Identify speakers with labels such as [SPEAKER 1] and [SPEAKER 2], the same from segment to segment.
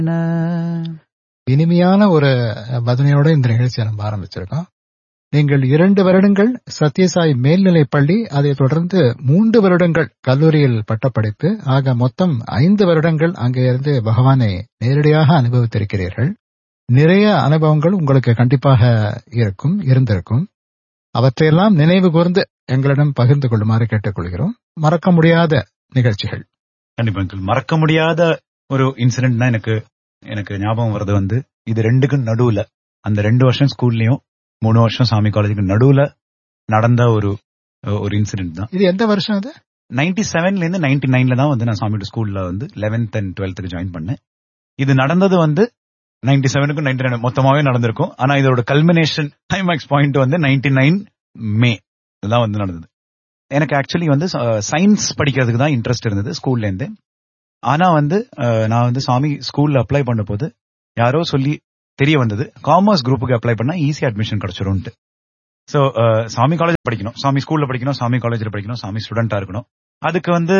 [SPEAKER 1] இனிமையான ஒரு பதனையோட இந்த நிகழ்ச்சியை நம்ம ஆரம்பிச்சிருக்கோம் நீங்கள் இரண்டு வருடங்கள் சத்யசாய் மேல்நிலைப் பள்ளி அதைத் தொடர்ந்து மூன்று வருடங்கள் கல்லூரியில் பட்டப்படிப்பு ஆக மொத்தம் ஐந்து வருடங்கள் அங்கே இருந்து பகவானை நேரடியாக அனுபவித்திருக்கிறீர்கள் நிறைய அனுபவங்கள் உங்களுக்கு கண்டிப்பாக இருக்கும் இருந்திருக்கும் அவற்றையெல்லாம் நினைவு கூர்ந்து எங்களிடம் பகிர்ந்து கொள்ளுமாறு கேட்டுக்கொள்கிறோம் மறக்க முடியாத நிகழ்ச்சிகள்
[SPEAKER 2] கண்டிப்பா அங்கிள் மறக்க முடியாத ஒரு இன்சிடென்ட் தான் எனக்கு எனக்கு ஞாபகம் வருது வந்து இது ரெண்டுக்கும் நடுவுல அந்த ரெண்டு வருஷம் ஸ்கூல்லயும் மூணு வருஷம் சாமி காலேஜுக்கு நடுவுல நடந்த ஒரு ஒரு இன்சிடென்ட் தான்
[SPEAKER 1] இது எந்த வருஷம் அது
[SPEAKER 2] நைன்டி செவன்ல இருந்து நைன்டி நைன்ல தான் வந்து நான் சாமியோட ஸ்கூல்ல வந்து லெவன்த் அண்ட் டுவெல்த்துக்கு ஜாயின் பண்ணேன் இது நடந்தது வந்து நைன்டி செவனுக்கும் நைன்டி நைன் மொத்தமாவே நடந்திருக்கும் ஆனா இதோட கல்மினேஷன் கிளைமேக்ஸ் பாயிண்ட் வந்து நைன்டி நைன் மே இதுதான் வந்து நடந்தது எனக்கு ஆக்சுவலி வந்து சயின்ஸ் படிக்கிறதுக்கு தான் இன்ட்ரெஸ்ட் இருந்தது ஸ்கூல்ல இருந்து ஆனா வந்து அஹ், நான் வந்து சாமி ஸ்கூல்ல அப்ளை பண்ண போது யாரோ சொல்லி தெரிய வந்தது காமர்ஸ் குரூப்புக்கு அப்ளை பண்ணா ஈஸி அட்மிஷன் கிடைச்சிரும்ட்டு சோ சாமி காலேஜ் படிக்கணும் சாமி ஸ்கூல்ல படிக்கணும் சாமி காலேஜ்ல படிக்கணும் சாமி ஸ்டூடெண்டா இருக்கணும் அதுக்கு வந்து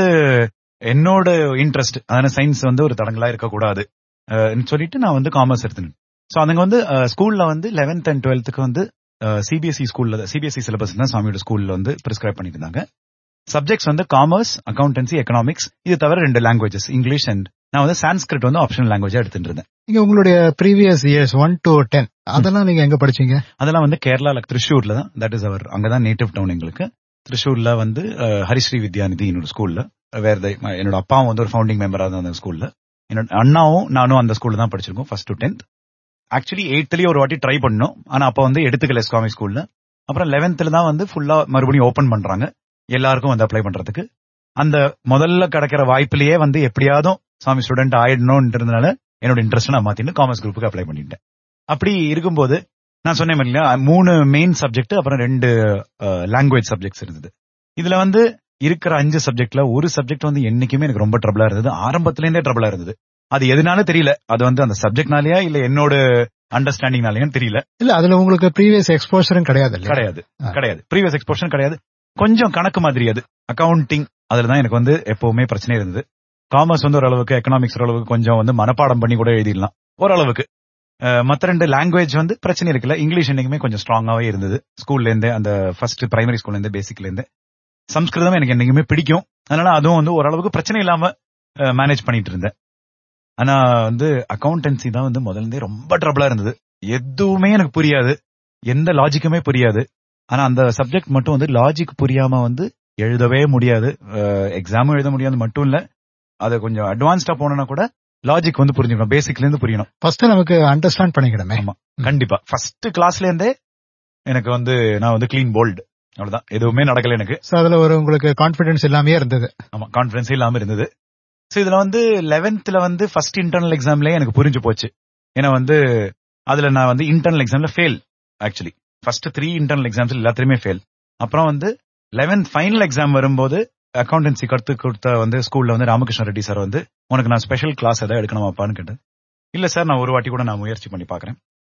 [SPEAKER 2] என்னோட இன்ட்ரெஸ்ட் அதான சயின்ஸ் வந்து ஒரு தடங்களா இருக்கக்கூடாது அஹ், சொல்லிட்டு நான் வந்து காமர்ஸ் எடுத்துனேன் சோ அதுங்க வந்து ஸ்கூல்ல வந்து லெவன்த் அண்ட் டுவெல்த்துக்கு வந்து சிபிஎஸ்இ ஸ்கூல்ல சிபிஎஸ்இ சிலபஸ் தான் சாமியோட ஸ்கூல்ல வந்து பிரிஸ்கிரைப் பண்ணிட்டு இருந்தாங்க சப்ஜெக்ட்ஸ் வந்து காமர்ஸ் அக்கௌண்டன்சி எக்கனாமிக்ஸ் இது தவிர ரெண்டு லாங்குவேஜஸ் இங்கிலீஷ் அண்ட் நான் வந்து சான்ஸ்கிரிட் வந்து ஆப்ஷனல் லாங்குவேஜா எடுத்துட்டு இருந்தேன்
[SPEAKER 1] நீங்க உங்களுடைய previous years one to ten அதெல்லாம் நீங்க எங்க படிச்சீங்க
[SPEAKER 2] அதெல்லாம் வந்து கேரளால திருஷூர்ல தான் தட் இஸ் அவர் அங்கதான் நேட்டிவ் டவுன் எங்களுக்கு திருஷூர்ல வந்து அஹ், ஹரிஸ்ரீ வித்யாநிதி என்னோட ஸ்கூல்ல வேற தை- என்னோட அப்பாவும் வந்து ஒரு ஃபவுண்டிங் மெம்பரா தான் அந்த ஸ்கூல்ல என்னோட அண்ணாவும் நானும் அந்த ஸ்கூல்ல தான் படிச்சிருக்கோம் ஃபர்ஸ்ட் டு டென்த் ஆக்சுவலி எயித்லயே ஒரு வாட்டி ட்ரை பண்ணோம் ஆனா அப்ப வந்து எடுத்துக்கல சுவாமி ஸ்கூல்ல அப்புறம் லெவன்த்ல தான் வந்து ஃபுல்லா மறுபடியும் ஓபன் பண்றாங்க எல்லாருக்கும் வந்து அப்ளை பண்றதுக்கு அந்த முதல்ல கிடைக்கிற வாய்ப்பிலேயே வந்து எப்படியாவது சாமி ஸ்டூடெண்ட் ஆயிடணும்ன்றதுனால என்னோட இன்ட்ரெஸ்ட் நான் மாத்திட்டு காமர்ஸ் குரூப்புக்கு அப்ளை பண்ணிட்டேன் அப்படி இருக்கும்போது நான் சொன்னேன் இல்லையா மூணு மெயின் சப்ஜெக்ட் அப்புறம் ரெண்டு லாங்குவேஜ் சப்ஜெக்ட்ஸ் இருந்தது இதுல வந்து இருக்கிற அஞ்சு சப்ஜெக்ட்ல ஒரு சப்ஜெக்ட் வந்து என்னைக்குமே எனக்கு ரொம்ப ட்ரபிளா இருந்தது ஆரம்பத்துல இருந்தே ட்ரபிளா இருந்தது அது எதனால தெரியல அது வந்து அந்த சப்ஜெக்ட்னாலயா இல்ல என்னோட அண்டர்ஸ்டாண்டிங்னாலயான்னு தெரியல
[SPEAKER 1] இல்ல அதுல உங்களுக்கு ப்ரீவியஸ் எக்ஸ்போஷரும் கிடையாது இல்லையா?
[SPEAKER 2] கிடையாது
[SPEAKER 1] ஆ.
[SPEAKER 2] கிடையாது ப்ரீவியஸ் எக்ஸ்போஷன் கிடையாது கொஞ்சம் கணக்கு மாதிரி அது அக்கவுண்டிங் அதுல தான் எனக்கு வந்து எப்பவுமே பிரச்சனை இருந்தது காமர்ஸ் வந்து ஓரளவுக்கு எக்கனாமிக்ஸ் ஓரளவுக்கு கொஞ்சம் வந்து மனப்பாடம் பண்ணி கூட எழுதிடலாம் ஓரளவுக்கு அஹ், மத்த ரெண்டு லாங்குவேஜ் வந்து பிரச்சனை இருக்குல்ல இங்கிலீஷ் என்னைக்குமே கொஞ்சம் ஸ்ட்ராங்காவே இருந்தது ஸ்கூல்ல இருந்தே அந்த ஃபர்ஸ்ட் பிரைமரி ஸ்கூல்ல இருந்து பேசிக்ல இருந்து சம்ஸ்கிருதம் எனக்கு என்னைக்குமே பிடிக்கும் அதனால அதுவும் வந்து ஓரளவுக்கு பிரச்சனை இல்லாம மேனேஜ் பண்ணிட்டு இருந்தேன் ஆனா வந்து அக்கௌண்டன்சி தான் வந்து முதல்ல இருந்தே ரொம்ப ட்ரபிளா இருந்தது எதுவுமே எனக்கு புரியாது எந்த லாஜிக்குமே புரியாது ஆனா அந்த சப்ஜெக்ட் மட்டும் வந்து லாஜிக் புரியாம வந்து எழுதவே முடியாது எக்ஸாமும் எழுத முடியாது மட்டும் இல்ல அது கொஞ்சம் அட்வான்ஸ்டா போனோம்னா கூட லாஜிக் வந்து புரிஞ்சுக்கணும் பேசிக்ல இருந்து புரியணும்
[SPEAKER 1] ஃபர்ஸ்ட் நமக்கு அண்டர்ஸ்டாண்ட் பண்ணிக்கணுமே
[SPEAKER 2] ஆமா. கண்டிப்பா ஃபர்ஸ்ட் கிளாஸ்ல இருந்தே எனக்கு வந்து நான் வந்து கிளீன் போல்டு அவ்வளவுதான் எதுவுமே நடக்கல எனக்கு
[SPEAKER 1] சோ அதுல ஒரு உங்களுக்கு கான்பிடன்ஸ் எல்லாமே இருந்தது
[SPEAKER 2] ஆமா கான்பிடன்ஸ் இல்லாம இருந்தது சோ இதுல வந்து லெவன்த்ல வந்து ஃபர்ஸ்ட் இன்டர்னல் எக்ஸாம்லயே எனக்கு புரிஞ்சு போச்சு ஏன்னா வந்து அதுல நான் வந்து இன்டர்னல் எக்ஸாம்ல fail actually first three internal exams எல்லாத்துலயுமே ஃபெயில் அப்புறம் வந்து லெவன்த் ஃபைனல் எக்ஸாம் வரும்போது அக்கௌண்டன்சி கருத்து கொடுத்த வந்து ஸ்கூல்ல வந்து ராமகிருஷ்ண ரெட்டி சார் வந்து உனக்கு நான் ஸ்பெஷல் கிளாஸ் எதாவது எடுக்கணுமாப்பான்னு கேட்டேன் இல்ல சார் நான் ஒரு வாட்டி கூட நான் முயற்சி பண்ணி பாக்குறேன்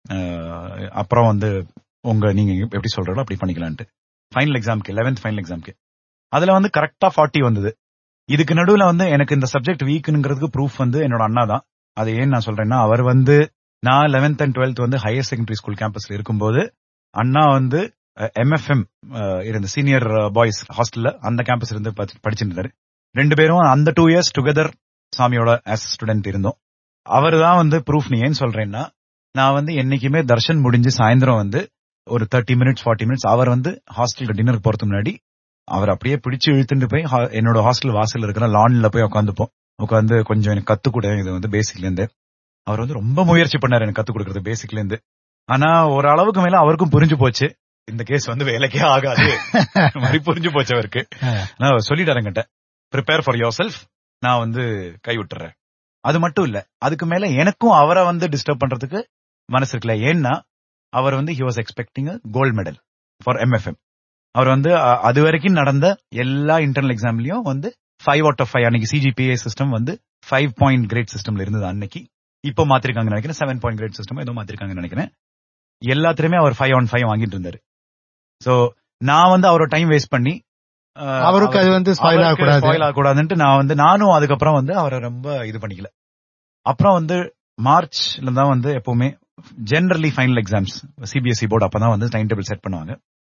[SPEAKER 2] அஹ் அப்புறம் வந்து உங்க நீங்க எப்படி சொல்றீங்களோ அப்படி பண்ணிக்கலான்ட்டு ஃபைனல் எக்ஸாம்க்கு லெவன்த் ஃபைனல் எக்ஸாம்க்கு அதுல வந்து கரெக்டா ஃபார்ட்டி வந்தது இதுக்கு நடுவுல வந்து எனக்கு இந்த சப்ஜெக்ட் வீக்குங்கிறதுக்கு ப்ரூஃப் வந்து என்னோட அண்ணா தான் அது ஏன் நான் சொல்றேன்னா அவர் வந்து நான் லெவன்த் அண்ட் டுவெல்த் வந்து ஹையர் செகண்டரி ஸ்கூல் கேம்பஸ்ல இருக்கும்போது அண்ணா வந்து எம்எஃப்எம் இருந்த சீனியர் பாய்ஸ் ஹாஸ்டல்ல அந்த கேம்பஸ் இருந்து படி- படிச்சுட்டு இருந்தாரு ரெண்டு பேரும் அந்த டூ இயர்ஸ் டுகெதர் சாமியோட ஆஸ் ஸ்டூடெண்ட் இருந்தோம் அவர் தான் வந்து ப்ரூஃப் நீ ஏன் சொல்றேன்னா நான் வந்து என்னைக்குமே தர்ஷன் முடிஞ்சு சாயந்தரம் வந்து ஒரு தேர்ட்டி மினிட்ஸ் ஃபார்ட்டி மினிட்ஸ் அவர் வந்து ஹாஸ்டலுக்கு டின்னருக்கு போறதுக்கு முன்னாடி அவர் அப்படியே பிடிச்சு இழுத்துட்டு போய் ஹா- என்னோட ஹாஸ்டல் வாசல்ல இருக்கிற லான்ல போய் உட்காந்துப்போம் உட்காந்து கொஞ்சம் எனக்கு கத்து கொடு இது வந்து பேசிக்ல இருந்து அவர் வந்து ரொம்ப முயற்சி பண்ணாரு எனக்கு கத்து கொடுக்கறது பேசிக்ல இருந்து ஆனா ஒரு அளவுக்கு மேல அவருக்கும் புரிஞ்சு போச்சு இந்த கேஸ் வந்து வேலைக்கே ஆகாது இந்த மாதிரி புரிஞ்சு போச்சு அவருக்கு நான் அவர் சொல்லிட்டாரு என்கிட்ட ப்ரிப்பேர் ஃபார் யோர் செல்ஃப் நான் வந்து கை விட்டுறேன் அது மட்டும் இல்ல அதுக்கு மேல எனக்கும் அவரை வந்து டிஸ்டர்ப் பண்றதுக்கு மனசு இருக்குல்ல ஏன்னா அவர் வந்து he was expecting gold medal for MFM அவர் வந்து அ- அது வரைக்கும் நடந்த எல்லா இன்டர்னல் எக்ஸாம்லயும் வந்து ஃபைவ் அவுட் ஆஃப் ஃபைவ் அன்னைக்கு சிஜிபிஏ சிஸ்டம் வந்து ஃபைவ் பாயிண்ட் கிரேட் சிஸ்டம்ல இருந்தது அன்னைக்கு இப்போ மாத்திருக்காங்க நினைக்கிறேன் செவன் பாயிண்ட் கிரேட் சிஸ்டம் ஏதோ மாத்திருக்காங்கன்னு நினைக்கிறேன் எல்லாத்துலயுமே அவர் ஃபைவ் ஆன் ஃபைவ் வாங்கிட்டு இருந்தாரு சோ நான் வந்து அவரோட டைம் வேஸ்ட் பண்ணி அஹ்,
[SPEAKER 1] அவருக்கு அது வந்து spoil
[SPEAKER 2] அவருக்கு
[SPEAKER 1] ஆகக்கூடாது.
[SPEAKER 2] spoil ஆகக்கூடாதுன்ட்டு நான் வந்து நானும் அதுக்கப்புறம் வந்து அவரை ரொம்ப இது பண்ணிக்கல அப்புறம் வந்து மார்ச்ல தான் வந்து எப்பவுமே generally final exams CBSE board அப்பதான் வந்து டைம் டேபிள் செட் பண்ணுவாங்க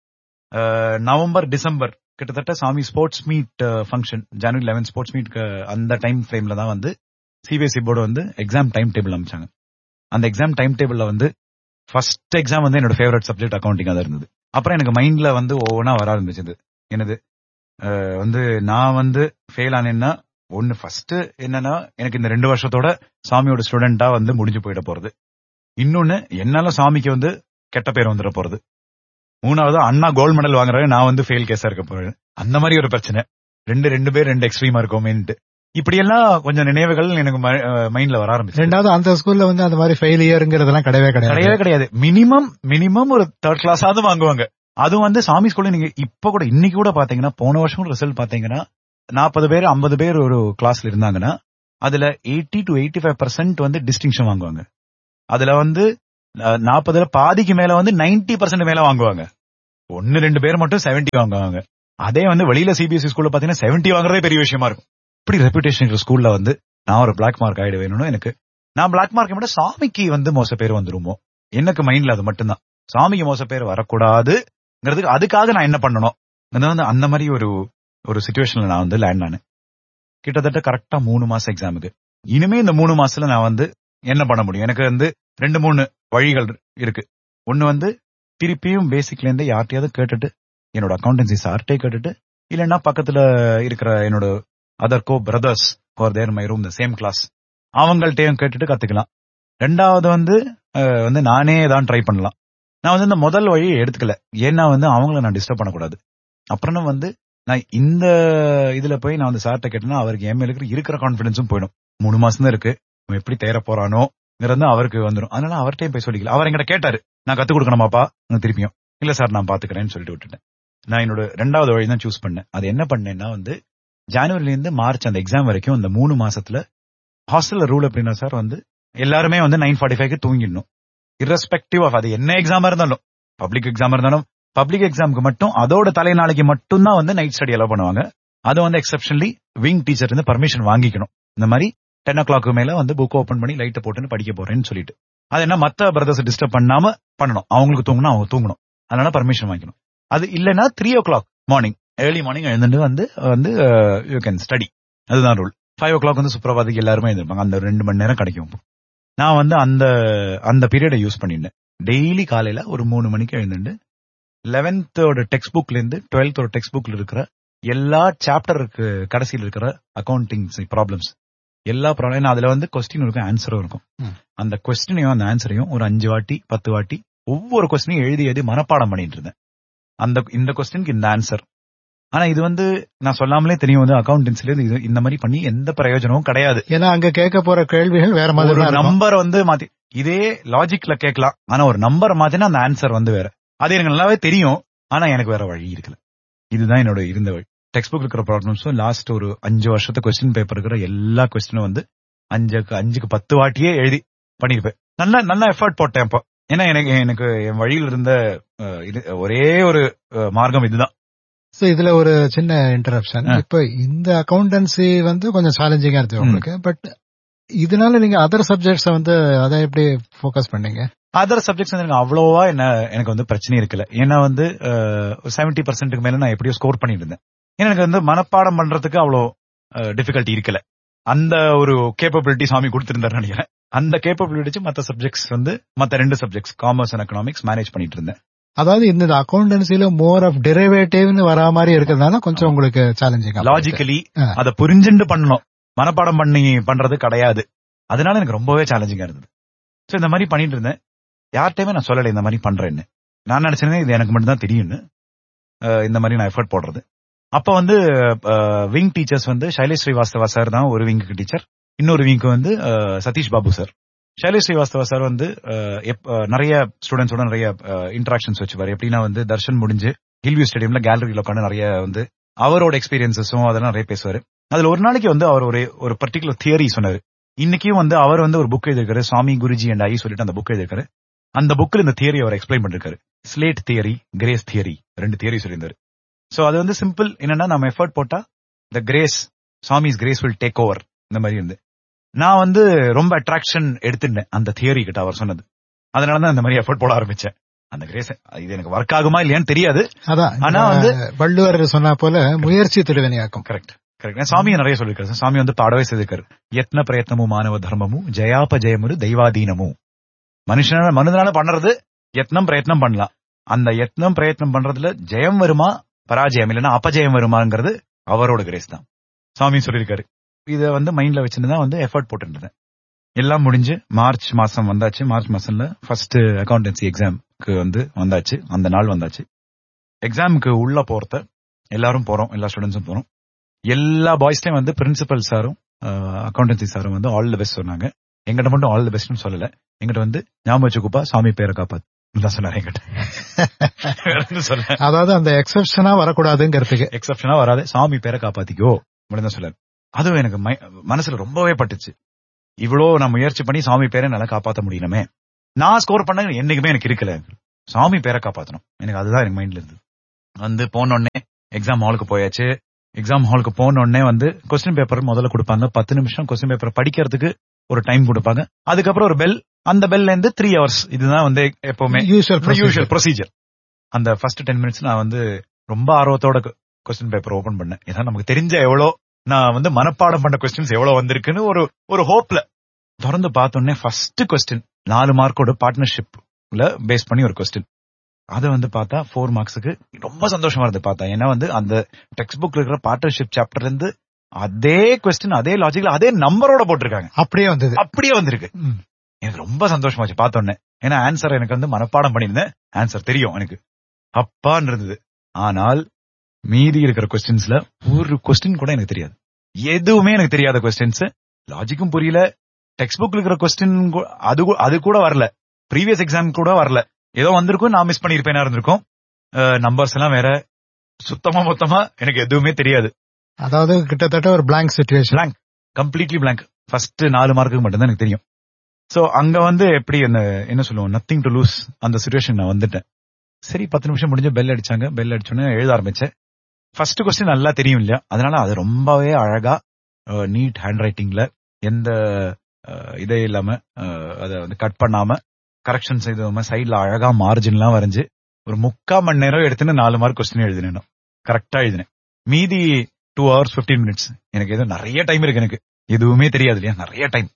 [SPEAKER 2] அஹ், நவம்பர் டிசம்பர் கிட்டத்தட்ட சாமி ஸ்போர்ட்ஸ் மீட் ஃபங்க்ஷன் ஜனவரி லெவன் ஸ்போர்ட்ஸ் மீட் அந்த டைம் ஃப்ரேம்ல தான் வந்து சிபிஎஸ்இ போர்டு வந்து எக்ஸாம் டைம் டேபிள் அமைச்சாங்க அந்த எக்ஸாம் டைம் டேபிள்ல வந்து ஃபர்ஸ்ட் எக்ஸாம் வந்து என்னோட ஃபேவரட் சப்ஜெக்ட் அக்கௌண்டிங் தான் இருந்தது அப்புறம் எனக்கு மைண்ட்ல வந்து ஒவ்வொன்றா வர ஆரம்பிச்சது இது. என்னது அஹ், வந்து நான் வந்து ஃபெயில் ஆனேன்னா ஒன்னு ஃபர்ஸ்ட் என்னன்னா எனக்கு இந்த ரெண்டு வருஷத்தோட சாமியோட ஸ்டூடெண்டா வந்து முடிஞ்சு போயிட போறது இன்னொன்னு என்னால சாமிக்கு வந்து கெட்ட பேர் வந்துட போறது மூணாவது அண்ணா கோல்டு மெடல் வாங்குறாரு நான் வந்து ஃபெயில் கேஸா இருக்க போறேன் அந்த மாதிரி ஒரு பிரச்சனை ரெண்டு ரெண்டு பேர் ரெண்டு எக்ஸ்ட்ரீமா இருக்கோமேன்ட்டு இப்படி எல்லாம் கொஞ்சம் நினைவுகள் எனக்கு மைண்ட்ல வர ஆரம்பிச்சு
[SPEAKER 1] ரெண்டாவது அந்த ஸ்கூல்ல வந்து அந்த மாதிரி ஃபெயிலியருங்கிறதெல்லாம் கிடையவே
[SPEAKER 2] கிடையவே
[SPEAKER 1] கிடையாது
[SPEAKER 2] கிடையாது மினிமம் மினிமம் ஒரு தேர்ட் கிளாஸாவது வாங்குவாங்க அதுவும் வந்து சாமி ஸ்கூல்ல நீங்க இப்ப கூட இன்னைக்கு கூட பாத்தீங்கன்னா போன வருஷம் ரிசல்ட் பாத்தீங்கன்னா நாற்பது பேர் ஐம்பது பேர் ஒரு கிளாஸ்ல இருந்தாங்கன்னா அதுல eighty to eighty five percent வந்து டிஸ்டிங்ஷன் வாங்குவாங்க அதுல வந்து நாற்பதுல பாதிக்கு மேல வந்து 90% பர்சன்ட் மேல வாங்குவாங்க ஒன்னு ரெண்டு பேர் மட்டும் 70 வாங்குவாங்க அதே வந்து வெளியில சிபிஎஸ்சி ஸ்கூல்ல பாத்தீங்கன்னா 70 வாங்குறதே பெரிய விஷயமா இருக்கும் இப்படி ரெப்புடேஷன் இருக்கிற ஸ்கூல்ல வந்து நான் ஒரு பிளாக் மார்க் ஆயிட வேணும்னு எனக்கு நான் பிளாக் மார்க்கை விட சாமிக்கு வந்து மோச பேர் வந்துருமோ எனக்கு மைண்ட்ல அது மட்டும்தான் சாமிக்கு மோச பேர் வரக்கூடாதுங்கிறதுக்கு அதுக்காக நான் என்ன பண்ணணும் அது வந்து அந்த மாதிரி ஒரு ஒரு சுச்சுவேஷன்ல நான் வந்து லேண்ட் ஆனேன் கிட்டத்தட்ட கரெக்டா மூணு மாசம் எக்ஸாமுக்கு இனிமே இந்த மூணு மாசத்துல நான் வந்து என்ன பண்ண முடியும் எனக்கு வந்து ரெண்டு மூணு வழிகள் இருக்கு ஒன்னு வந்து திருப்பியும் பேசிக்ல இருந்து யார்ட்டையாவது கேட்டுட்டு என்னோட அக்கௌண்டன்சி சார்ட்டே கேட்டுட்டு இல்லைன்னா பக்கத்துல இருக்கிற என்னோட other co brothers for there my room the same class அவங்கள்ட்டையும் கேட்டுட்டு கத்துக்கலாம் ரெண்டாவது வந்து அஹ், வந்து நானே தான் ட்ரை பண்ணலாம் நான் வந்து இந்த முதல் வழியை எடுத்துக்கல ஏன்னா வந்து அவங்கள நான் டிஸ்டர்ப் பண்ணக்கூடாது அப்புறம் வந்து நான் இந்த இதுல போய் நான் வந்து சார்ட்ட கேட்டேன்னா அவருக்கு என் மேல இருக்கிற இருக்கிற கான்பிடன்ஸும் போயிடும் மூணு மாசம் தான் இருக்கு அவன் எப்படி தேர போறானோங்கிறது அவருக்கு வந்துடும் அதனால அவர்கிட்டயும் போய் சொல்லிக்கல அவர் என்கிட்ட கேட்டாரு நான் கத்து கொடுக்கணுமாப்பா நான் திருப்பியும் இல்ல சார் நான் பாத்துக்கிறேன்னு சொல்லிட்டு விட்டுட்டேன் நான் என்னோட ரெண்டாவது வழி தான் சூஸ் பண்ணேன் அது என்ன பண்ணேன்னா வந்து ஜனவரில இருந்து மார்ச் அந்த எக்ஸாம் வரைக்கும் அந்த மூணு மாசத்துல ஹாஸ்டல்ல ரூல் எப்படின்னா சார் வந்து எல்லாருமே வந்து நைன் ஃபார்ட்டி ஃபைவ்க்கு தூங்கிடணும் irrespective ஆஃப் அது என்ன எக்ஸாமா இருந்தாலும் பப்ளிக் எக்ஸாம் இருந்தாலும் பப்ளிக் எக்ஸாமுக்கு மட்டும் அதோட தலை நாளைக்கு மட்டும்தான் வந்து நைட் ஸ்டடி எல்லாம் பண்ணுவாங்க அது வந்து எக்ஸப்ஷனலி விங் டீச்சர் இருந்து பர்மிஷன் வாங்கிக்கணும் இந்த மாதிரி டென் ஓ கிளாக்கு மேல வந்து புக் ஓபன் பண்ணி லைட்டை போட்டுன்னு படிக்க போறேன்னு சொல்லிட்டு அது என்ன மத்த பிரதர்ஸ் டிஸ்டர்ப் பண்ணாம பண்ணணும் அவங்களுக்கு தூங்கணும் அவங்க தூங்கணும் அதனால பர்மிஷன் வாங்கிக்கணும் அது இல்லைன்னா three o'clock morning early morning எழுந்துட்டு வந்து வந்து யூ கேன் ஸ்டடி அதுதான் ரூல் ஃபைவ் ஓ கிளாக் வந்து சுப்ரபாதிக்கு எல்லாருமே எழுந்திருப்பாங்க அந்த ரெண்டு மணி நேரம் கிடைக்கும் நான் வந்து அந்த அந்த பீரியடை யூஸ் பண்ணிட்டேன் டெய்லி காலையில ஒரு மூணு மணிக்கு எழுந்துட்டு லெவன்த்தோட டெக்ஸ்ட் புக்ல இருந்து டுவெல்த்தோட டெக்ஸ்ட் புக்ல இருக்கிற எல்லா சாப்டருக்கு கடைசியில் இருக்கிற அக்கௌண்டிங் ப்ராப்ளம்ஸ் எல்லா ப்ராப்ளம் அதுல வந்து கொஸ்டின் இருக்கும் ஆன்சரும் இருக்கும்
[SPEAKER 1] ம்.
[SPEAKER 2] அந்த கொஸ்டினையும் அந்த ஆன்சரையும் ஒரு அஞ்சு வாட்டி பத்து வாட்டி ஒவ்வொரு கொஸ்டினையும் எழுதி எழுதி மனப்பாடம் பண்ணிட்டு இருந்தேன் அந்த இந்த கொஸ்டினுக்கு இந்த ஆன்சர் ஆனா இது வந்து நான் சொல்லாமலே தெரியும் வந்து அக்கௌண்டன்சில இது இந்த மாதிரி பண்ணி எந்த பிரயோஜனமும் கிடையாது
[SPEAKER 1] ஏன்னா அங்க கேட்க போற கேள்விகள் வேற மாதிரி
[SPEAKER 2] ஒரு
[SPEAKER 1] தான் இருக்கும்.
[SPEAKER 2] நம்பர் வந்து மாத்தி இதே லாஜிக்ல கேட்கலாம் ஆனா ஒரு நம்பர் மாத்தினா அந்த ஆன்சர் வந்து வேற அது எனக்கு நல்லாவே தெரியும் ஆனா எனக்கு வேற வழி இருக்குல்ல இதுதான் என்னோட இருந்த வழி டெக்ஸ்ட் புக் இருக்கிற ப்ராப்ளம்ஸும் லாஸ்ட் ஒரு அஞ்சு வருஷத்து கொஸ்டின் பேப்பர் இருக்கிற எல்லா கொஸ்டினும் வந்து அஞ்சுக்கு அஞ்சுக்கு பத்து வாட்டியே எழுதி பண்ணிருப்பேன் நல்லா நல்லா எஃபர்ட் போட்டேன் அப்போ ஏன்னா எனக்கு எனக்கு என் வழியில் இருந்த அஹ், இது ஒரே ஒரு அஹ், மார்க்கம் இதுதான்
[SPEAKER 1] So, இதுல ஒரு சின்ன இன்டரப்ஷன்
[SPEAKER 2] ஆ.
[SPEAKER 1] இப்ப இந்த அக்கௌண்டன்சி வந்து கொஞ்சம் சேலஞ்சிங்கா இருக்கு
[SPEAKER 2] ம்.
[SPEAKER 1] உங்களுக்கு பட் இதனால நீங்க அதர் சப்ஜெக்ட்ஸ் வந்து அதை எப்படி ஃபோக்கஸ் பண்ணீங்க
[SPEAKER 2] அதர் சப்ஜெக்ட்ஸ் வந்து எனக்கு அவ்வளோவா என்ன எனக்கு வந்து பிரச்சனை இருக்குல்ல ஏன்னா வந்து செவன்டி பர்சன்ட்டுக்கு மேல நான் எப்படியோ ஸ்கோர் பண்ணிட்டு இருந்தேன் ஏன்னா எனக்கு வந்து மனப்பாடம் பண்றதுக்கு அவ்வளோ டிஃபிகல்ட்டி இருக்கல அந்த ஒரு கேப்பபிலிட்டி சாமி கொடுத்திருந்தாரு நினைக்கிறேன் அந்த கேப்பபிலிட்டி வச்சு மத்த சப்ஜெக்ட்ஸ் வந்து மத்த ரெண்டு subjects commerce and economics manage பண்ணிட்டு இருந்தேன்
[SPEAKER 1] அதாவது இந்த அக்கௌண்டன்சில மோர் ஆஃப் டெரிவேட்டிவ்னு வரா மாதிரி இருக்கிறதுனால கொஞ்சம் உங்களுக்கு சேலஞ்சிங்
[SPEAKER 2] லாஜிக்கலி
[SPEAKER 1] ஆ.
[SPEAKER 2] அதை புரிஞ்சுண்டு பண்ணணும் மனப்பாடம் பண்ணி பண்றது கிடையாது அதனால எனக்கு ரொம்பவே சேலஞ்சிங்கா இருந்தது சோ இந்த மாதிரி பண்ணிட்டு இருந்தேன் யார்கிட்டயுமே நான் சொல்லலை இந்த மாதிரி பண்றேன்னு நான் நினைச்சிருந்தேன் இது எனக்கு மட்டும் தான் தெரியும்னு அஹ் இந்த மாதிரி நான் எஃபர்ட் போடுறது அப்ப வந்து விங் டீச்சர்ஸ் வந்து சைலேஷ் ஸ்ரீவாஸ்தவா சார் தான் ஒரு விங்க்கு டீச்சர் இன்னொரு விங்க்கு வந்து அஹ், சதீஷ் பாபு சார் சைலேஷ் ஸ்ரீவாஸ்தவா சார் வந்து அஹ், எப்- அஹ், நிறைய ஸ்டூடெண்ட்ஸோட நிறைய இன்டராக்ஷன்ஸ் வச்சுப்பாரு எப்படின்னா வந்து தர்ஷன் முடிஞ்சு ஹில்வியூ ஸ்டேடியம்ல கேலரியில உட்காந்து நிறைய வந்து அவரோட எக்ஸ்பீரியன்சஸும் அதெல்லாம் நிறைய பேசுவாரு அதுல ஒரு நாளைக்கு வந்து அவர் ஒரு ஒரு பர்டிகுலர் தியரி சொன்னாரு இன்னைக்கும் வந்து அவர் வந்து ஒரு புக் எழுதிருக்காரு சுவாமி குருஜி அண்ட் ஐ சொல்லிட்டு அந்த புக் எழுதிருக்காரு அந்த புக்ல இந்த தியரி அவர் எக்ஸ்பிளைன் பண்ணிருக்காரு ஸ்லேட் தியரி கிரேஸ் தியரி ரெண்டு தியரி சொல்லியிருந்தாரு சோ அது வந்து சிம்பிள் என்னன்னா நம்ம எஃபர்ட் போட்டா the grace Swami's grace will take over இந்த மாதிரி இருந்து நான் வந்து ரொம்ப அட்ராக்ஷன் எடுத்துட்டேன் அந்த தியரி கிட்ட அவர் சொன்னது அதனால தான் இந்த மாதிரி எஃபர்ட் போட ஆரம்பிச்சேன் அந்த கிரேஸ் இது எனக்கு ஒர்க் ஆகுமா இல்லையான்னு தெரியாது
[SPEAKER 1] அதான்
[SPEAKER 2] ஆனா
[SPEAKER 1] ஆனா
[SPEAKER 2] வந்து-
[SPEAKER 1] வந்து வள்ளுவர் சொன்னா போல முயற்சி திருவினையாக்கும்
[SPEAKER 2] கரெக்ட் கரெக்ட் சாமி நிறைய சொல்லிருக்காரு சாமி வந்து பாடவே செய்திருக்காரு யத்ன பிரயத்னமு மானவ தர்மமு ஜெயாபஜயமுரு தெய்வாதீனமு மனுஷனால மனிதனால பண்றது யத்னம் பிரயத்னம் பண்ணலாம் அந்த யத்னம் பிரயத்னம் பண்றதுல ஜெயம் வருமா பராஜயம் இல்லைன்னா அபஜயம் வருமாங்கிறது அவரோட கிரேஸ் தான் சாமி சொல்லியிருக்காரு இத வந்து மைண்ட்ல வச்சுட்டு தான் வந்து எஃபர்ட் போட்டு இருந்தேன் எல்லாம் முடிஞ்சு மார்ச் மாசம் வந்தாச்சு மார்ச் மாசம்ல ஃபர்ஸ்ட் அக்கௌண்டன்சி எக்ஸாம்க்கு வந்து வந்தாச்சு அந்த நாள் வந்தாச்சு எக்ஸாமுக்கு உள்ள போறத எல்லாரும் போறோம் எல்லா ஸ்டூடெண்ட்ஸும் போறோம் எல்லா பாய்ஸ்லயும் வந்து பிரின்சிபல் சாரும் அக்கௌண்டன்சி சாரும் வந்து ஆல் தி பெஸ்ட் சொன்னாங்க எங்கிட்ட மட்டும் ஆல் தி பெஸ்ட்னு சொல்லல எங்கிட்ட வந்து ஞாபகம் வச்சுக்குப்பா சாமி பேரை காப்பாத்து தான் சொன்னாரு என்கிட்ட வேற எதுவும் சொல்ல
[SPEAKER 1] அதாவது அந்த எக்ஸப்ஷனா வரக்கூடாதுங்கிறதுக்கு
[SPEAKER 2] எக்ஸப்ஷனா வராது சாமி பேரை காப்பாத்திக்கோ அப்படின்னு தான் சொல்லாரு அதுவும் எனக்கு மை- மனசுல ரொம்பவே பட்டுச்சு இவ்வளோ நான் முயற்சி பண்ணி சாமி பேரை நல்லா காப்பாத்த முடியணுமே நான் ஸ்கோர் பண்ண என்னைக்குமே எனக்கு இருக்கல சாமி பேரை காப்பாத்தணும் எனக்கு அதுதான் எனக்கு மைண்ட்ல இருந்தது வந்து போன உடனே எக்ஸாம் ஹாலுக்கு போயாச்சு எக்ஸாம் ஹாலுக்கு போன உடனே வந்து கொஸ்டின் பேப்பர் முதல்ல கொடுப்பாங்க பத்து நிமிஷம் கொஸ்டின் பேப்பர் படிக்கிறதுக்கு ஒரு டைம் கொடுப்பாங்க அதுக்கப்புறம் ஒரு பெல் அந்த பெல்ல இருந்து த்ரீ ஹவர்ஸ் இதுதான் வந்து எப்பவுமே
[SPEAKER 1] யூஸ்வல்
[SPEAKER 2] யூஷுவல் ப்ரொசீஜர் அந்த ஃபர்ஸ்ட் டென் மினிட்ஸ் நான் வந்து ரொம்ப ஆர்வத்தோட கொஸ்டின் பேப்பர் ஓபன் பண்ணேன் ஏன்னா நமக்கு தெரிஞ்ச எவ்வளோ நான் வந்து மனப்பாடம் பண்ண கொஸ்டின்ஸ் எவ்வளவு வந்திருக்குன்னு ஒரு ஒரு ஹோப்ல திறந்து பார்த்தோன்னே ஃபர்ஸ்ட் கொஸ்டின் நாலு மார்க்கோட பார்ட்னர்ஷிப்ல பேஸ் பண்ணி ஒரு கொஸ்டின் அதை வந்து பார்த்தா ஃபோர் மார்க்ஸுக்கு ரொம்ப சந்தோஷமா இருந்து பார்த்தேன் ஏன்னா வந்து அந்த டெக்ஸ்ட் புக்ல இருக்கிற பார்ட்னர்ஷிப் சாப்டர்ல இருந்து அதே கொஸ்டின் அதே லாஜிக்ல அதே நம்பரோட போட்டிருக்காங்க
[SPEAKER 1] அப்படியே வந்தது
[SPEAKER 2] அப்படியே வந்திருக்கு
[SPEAKER 1] ம்.
[SPEAKER 2] எனக்கு ரொம்ப சந்தோஷமாச்சு பார்த்தோன்னே ஏன்னா ஆன்சர் எனக்கு வந்து மனப்பாடம் பண்ணியிருந்தேன் ஆன்சர் தெரியும் எனக்கு அப்பான்னு இருந்தது ஆனால் மீதி இருக்கிற கொஸ்டின்ஸ்ல ஒரு கொஸ்டின் கூட எனக்கு தெரியாது எதுவுமே எனக்கு தெரியாத கொஸ்டின்ஸ் லாஜிக்கும் புரியல டெக்ஸ்ட் புக்ல இருக்கிற கொஸ்டின் அது கூ- அது கூட வரல ப்ரீவியஸ் எக்ஸாம் கூட வரல ஏதோ வந்திருக்கும் நான் மிஸ் பண்ணிருப்பேனா இருந்திருக்கும் நம்பர்ஸ் எல்லாம் வேற சுத்தமா மொத்தமா எனக்கு எதுவுமே தெரியாது
[SPEAKER 1] அதாவது கிட்டத்தட்ட ஒரு blank situation
[SPEAKER 2] Blank. Completely blank first நாலு மார்க்குக்கு மட்டும்தான் எனக்கு தெரியும் சோ அங்க வந்து எப்படி அந்த என்ன சொல்லுவோம் நத்திங் டு லூஸ் அந்த சுச்சுவேஷன் நான் வந்துட்டேன் சரி பத்து நிமிஷம் முடிஞ்சு பெல் அடிச்சாங்க பெல் அடிச்சோன்னே எழுத ஆரம்பிச்சேன் ஃபர்ஸ்ட் கொஸ்டின் நல்லா தெரியும் இல்லையா அதனால அது ரொம்பவே அழகா நீட் ஹேண்ட் ரைட்டிங்ல எந்த அஹ், இதே இல்லாம அஹ், அதை வந்து கட் பண்ணாம கரெக்ஷன் செய்தாம சைட்ல அழகா மார்ஜின்லாம் வரைஞ்சு ஒரு முக்கால் மணி நேரம் எடுத்துன்னு நாலு மார்க் கொஸ்டின் எழுதினேன் கரெக்டா எழுதினேன் மீதி டூ ஹவர்ஸ் 15 மினிட்ஸ் எனக்கு ஏதோ நிறைய டைம் இருக்கு எனக்கு எதுவுமே தெரியாது இல்லையா நிறைய டைம்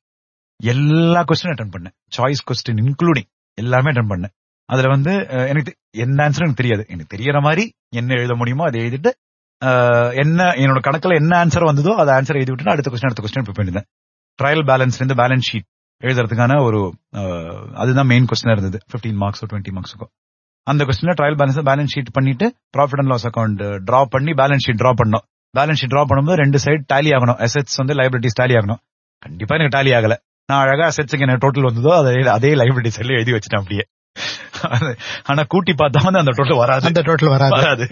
[SPEAKER 2] எல்லா கொஸ்டின் அட்டன் பண்ணேன் சாய்ஸ் கொஸ்டின் இன்க்ளூடிங் எல்லாமே அட்டன் பண்ணேன் அதுல வந்து அஹ், எனக்கு தெ- எந்த ஆன்சரும் எனக்கு தெரியாது எனக்கு தெரியற மாதிரி என்ன எழுத முடியுமோ அதை எழுதிட்டு அஹ், என்ன என்னோட கணக்குல என்ன ஆன்சர் வந்ததோ அதை ஆன்சர் எழுதி விட்டு அடுத்த கொஸ்டின் அடுத்த கொஸ்டின் ப்ரிப்பேர் பண்ணிருந்தேன் ட்ரையல் பேலன்ஸ்ல இருந்து பேலன்ஸ் ஷீட் எழுதுறதுக்கான ஒரு அஹ், அதுதான் மெயின் கொஸ்டினா இருந்தது 15 மார்க்ஸோ டுவெண்ட்டி மார்க்ஸுக்கோ அந்த கொஸ்டின்ல ட்ரையல் பேலன்ஸ் பேலன்ஸ் ஷீட் பண்ணிட்டு profit and loss account draw பண்ணி பேலன்ஸ் ஷீட் டிரா பண்ணோம் பேலன்ஸ் ஷீட் டிரா பண்ணும்போது ரெண்டு சைடு டேலி ஆகணும் அசெட்ஸ் வந்து லைபிலிட்டிஸ் டேலி ஆகணும் கண்டிப்பா எனக்கு டேலி ஆகல நான் அழகா அசெட்ஸுக்கு என்ன டோட்டல் வந்ததோ அதே அதே லைபிலிட்டி சைட்ல எழுதி வச்சிட்டேன் அப்படியே அது- ஆனா கூட்டி பார்த்தா வந்து அந்த டோட்டல் வராது
[SPEAKER 1] அந்த டோட்டல் வராது
[SPEAKER 2] வராது